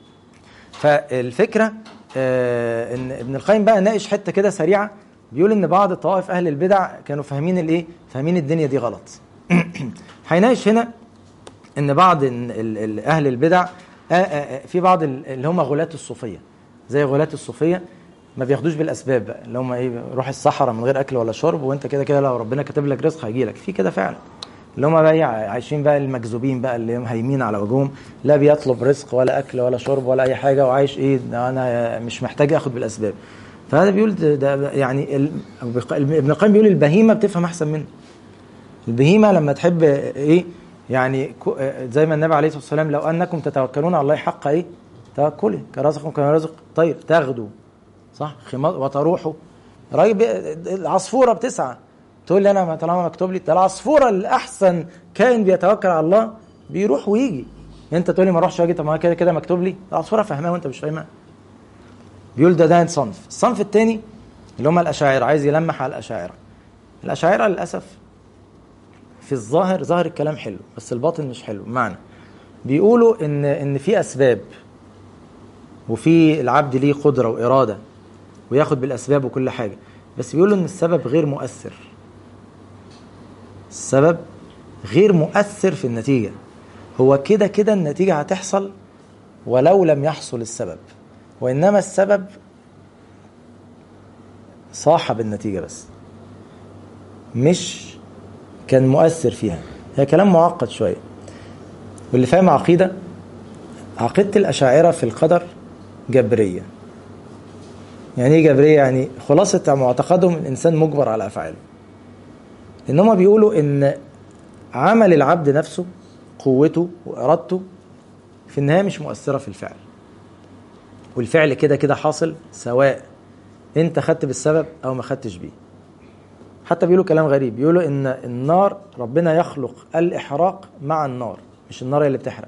فالفكره آه ان ابن القيم بقى ناقش حته كده سريعه بيقول ان بعض طوائف اهل البدع كانوا فاهمين الايه فاهمين الدنيا دي غلط هيناقش هنا ان بعض اهل البدع آآ آآ في بعض اللي هم غلاة الصوفيه زي غلاة الصوفيه ما بياخدوش بالاسباب بقى اللي هم ايه روح الصحراء من غير اكل ولا شرب وانت كده كده لو ربنا كاتب لك رزق هيجي لك في كده فعلا اللي هم بقى عايشين بقى المجذوبين بقى اللي هم هايمين على وجوههم لا بيطلب رزق ولا اكل ولا شرب ولا اي حاجه وعايش ايه انا مش محتاج اخد بالاسباب فهذا بيقول ده, ده يعني ابن القيم بيقول البهيمه بتفهم احسن منه البهيمه لما تحب ايه يعني زي ما النبي عليه الصلاه والسلام لو انكم تتوكلون على الله حق ايه توكله كرزقكم كما رزق طير تغدو صح خمار وتروحوا راجل العصفوره بتسعى تقول لي انا طالما مكتوب لي ده العصفوره الاحسن كائن بيتوكل على الله بيروح ويجي انت تقول لي ما اروحش واجي طب ما كده كده مكتوب لي العصفوره فاهمها وانت مش فاهمها بيقول ده ده صنف الصنف الثاني اللي هم الاشاعره عايز يلمح على الاشاعره الاشاعره للاسف في الظاهر ظاهر الكلام حلو بس الباطن مش حلو معنى بيقولوا ان ان في اسباب وفي العبد ليه قدرة وإرادة وياخد بالأسباب وكل حاجة بس بيقولوا إن السبب غير مؤثر السبب غير مؤثر في النتيجة هو كده كده النتيجة هتحصل ولو لم يحصل السبب وإنما السبب صاحب النتيجة بس مش كان مؤثر فيها هي كلام معقد شوية واللي فاهم عقيدة عقيدة الأشاعرة في القدر جبرية يعني ايه جبرية يعني خلاصة معتقدهم الإنسان مجبر على أفعاله إن هما بيقولوا إن عمل العبد نفسه قوته وإرادته في النهاية مش مؤثرة في الفعل والفعل كده كده حاصل سواء انت خدت بالسبب او ما خدتش بيه حتى بيقولوا كلام غريب بيقولوا ان النار ربنا يخلق الاحراق مع النار مش النار هي اللي بتحرق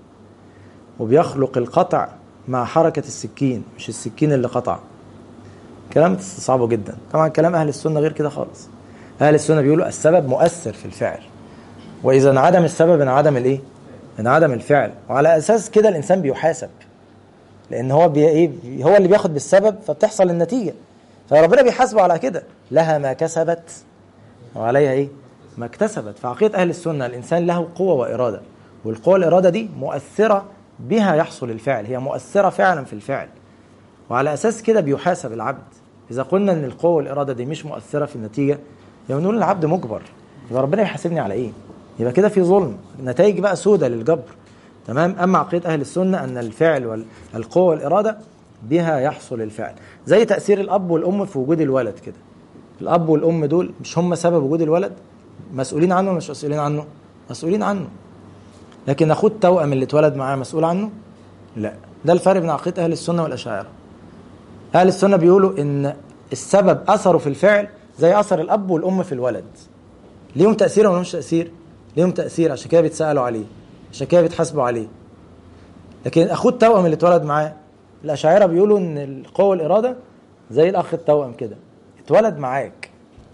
وبيخلق القطع مع حركة السكين مش السكين اللي قطع كلام صعب جدا طبعا كلام اهل السنة غير كده خالص اهل السنة بيقولوا السبب مؤثر في الفعل واذا انعدم السبب انعدم الايه انعدم الفعل وعلى اساس كده الانسان بيحاسب لان هو بي ايه هو اللي بياخد بالسبب فبتحصل النتيجه فربنا بيحاسبه على كده لها ما كسبت وعليها ايه ما اكتسبت فعقيده اهل السنه الانسان له قوه واراده والقوه والاراده دي مؤثره بها يحصل الفعل هي مؤثره فعلا في الفعل وعلى اساس كده بيحاسب العبد اذا قلنا ان القوه والاراده دي مش مؤثره في النتيجه يبقى نقول العبد مجبر يبقى ربنا يحاسبني على ايه يبقى كده في ظلم نتائج بقى سودة للجبر تمام اما عقيده اهل السنه ان الفعل والقوه والاراده بها يحصل الفعل زي تاثير الاب والام في وجود الولد كده الاب والام دول مش هم سبب وجود الولد مسؤولين عنه ولا مش مسؤولين عنه مسؤولين عنه لكن اخوه التوأم اللي اتولد معاه مسؤول عنه لا ده الفرق بين عقيده اهل السنه والاشاعره اهل السنه بيقولوا ان السبب اثره في الفعل زي اثر الاب والام في الولد ليهم تاثير ولا مش تاثير ليهم تاثير عشان كده بيتسالوا عليه عشان كده بيتحاسبوا عليه لكن اخوه التوأم اللي اتولد معاه الاشاعره بيقولوا ان القوه والاراده زي الاخ التوأم كده اتولد معاك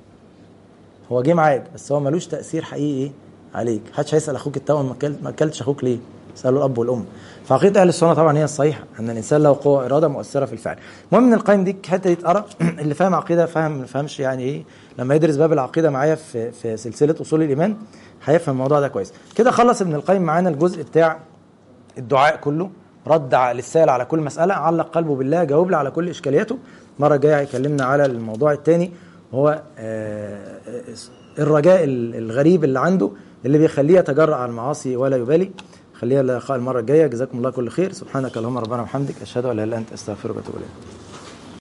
هو جه معاك بس هو ملوش تاثير حقيقي عليك محدش هيسال اخوك التوأم ما اكلتش اخوك ليه سالوا الاب والام فعقيده اهل السنه طبعا هي الصحيحه ان الانسان له قوه اراده مؤثره في الفعل المهم ان القيم دي الحته دي اتقرا اللي فاهم عقيده فاهم ما فهمش يعني ايه لما يدرس باب العقيده معايا في في سلسله اصول الايمان هيفهم الموضوع ده كويس كده خلص ابن القيم معانا الجزء بتاع الدعاء كله رد للسائل على كل مساله علق قلبه بالله جاوب له على كل اشكالياته المره الجايه هيكلمنا على الموضوع الثاني وهو الرجاء الغريب اللي عنده اللي بيخليه يتجرأ على المعاصي ولا يبالي خليها اللقاء المره الجايه جزاكم الله كل خير سبحانك اللهم ربنا وبحمدك اشهد ان لا اله الا انت استغفرك واتوب اليك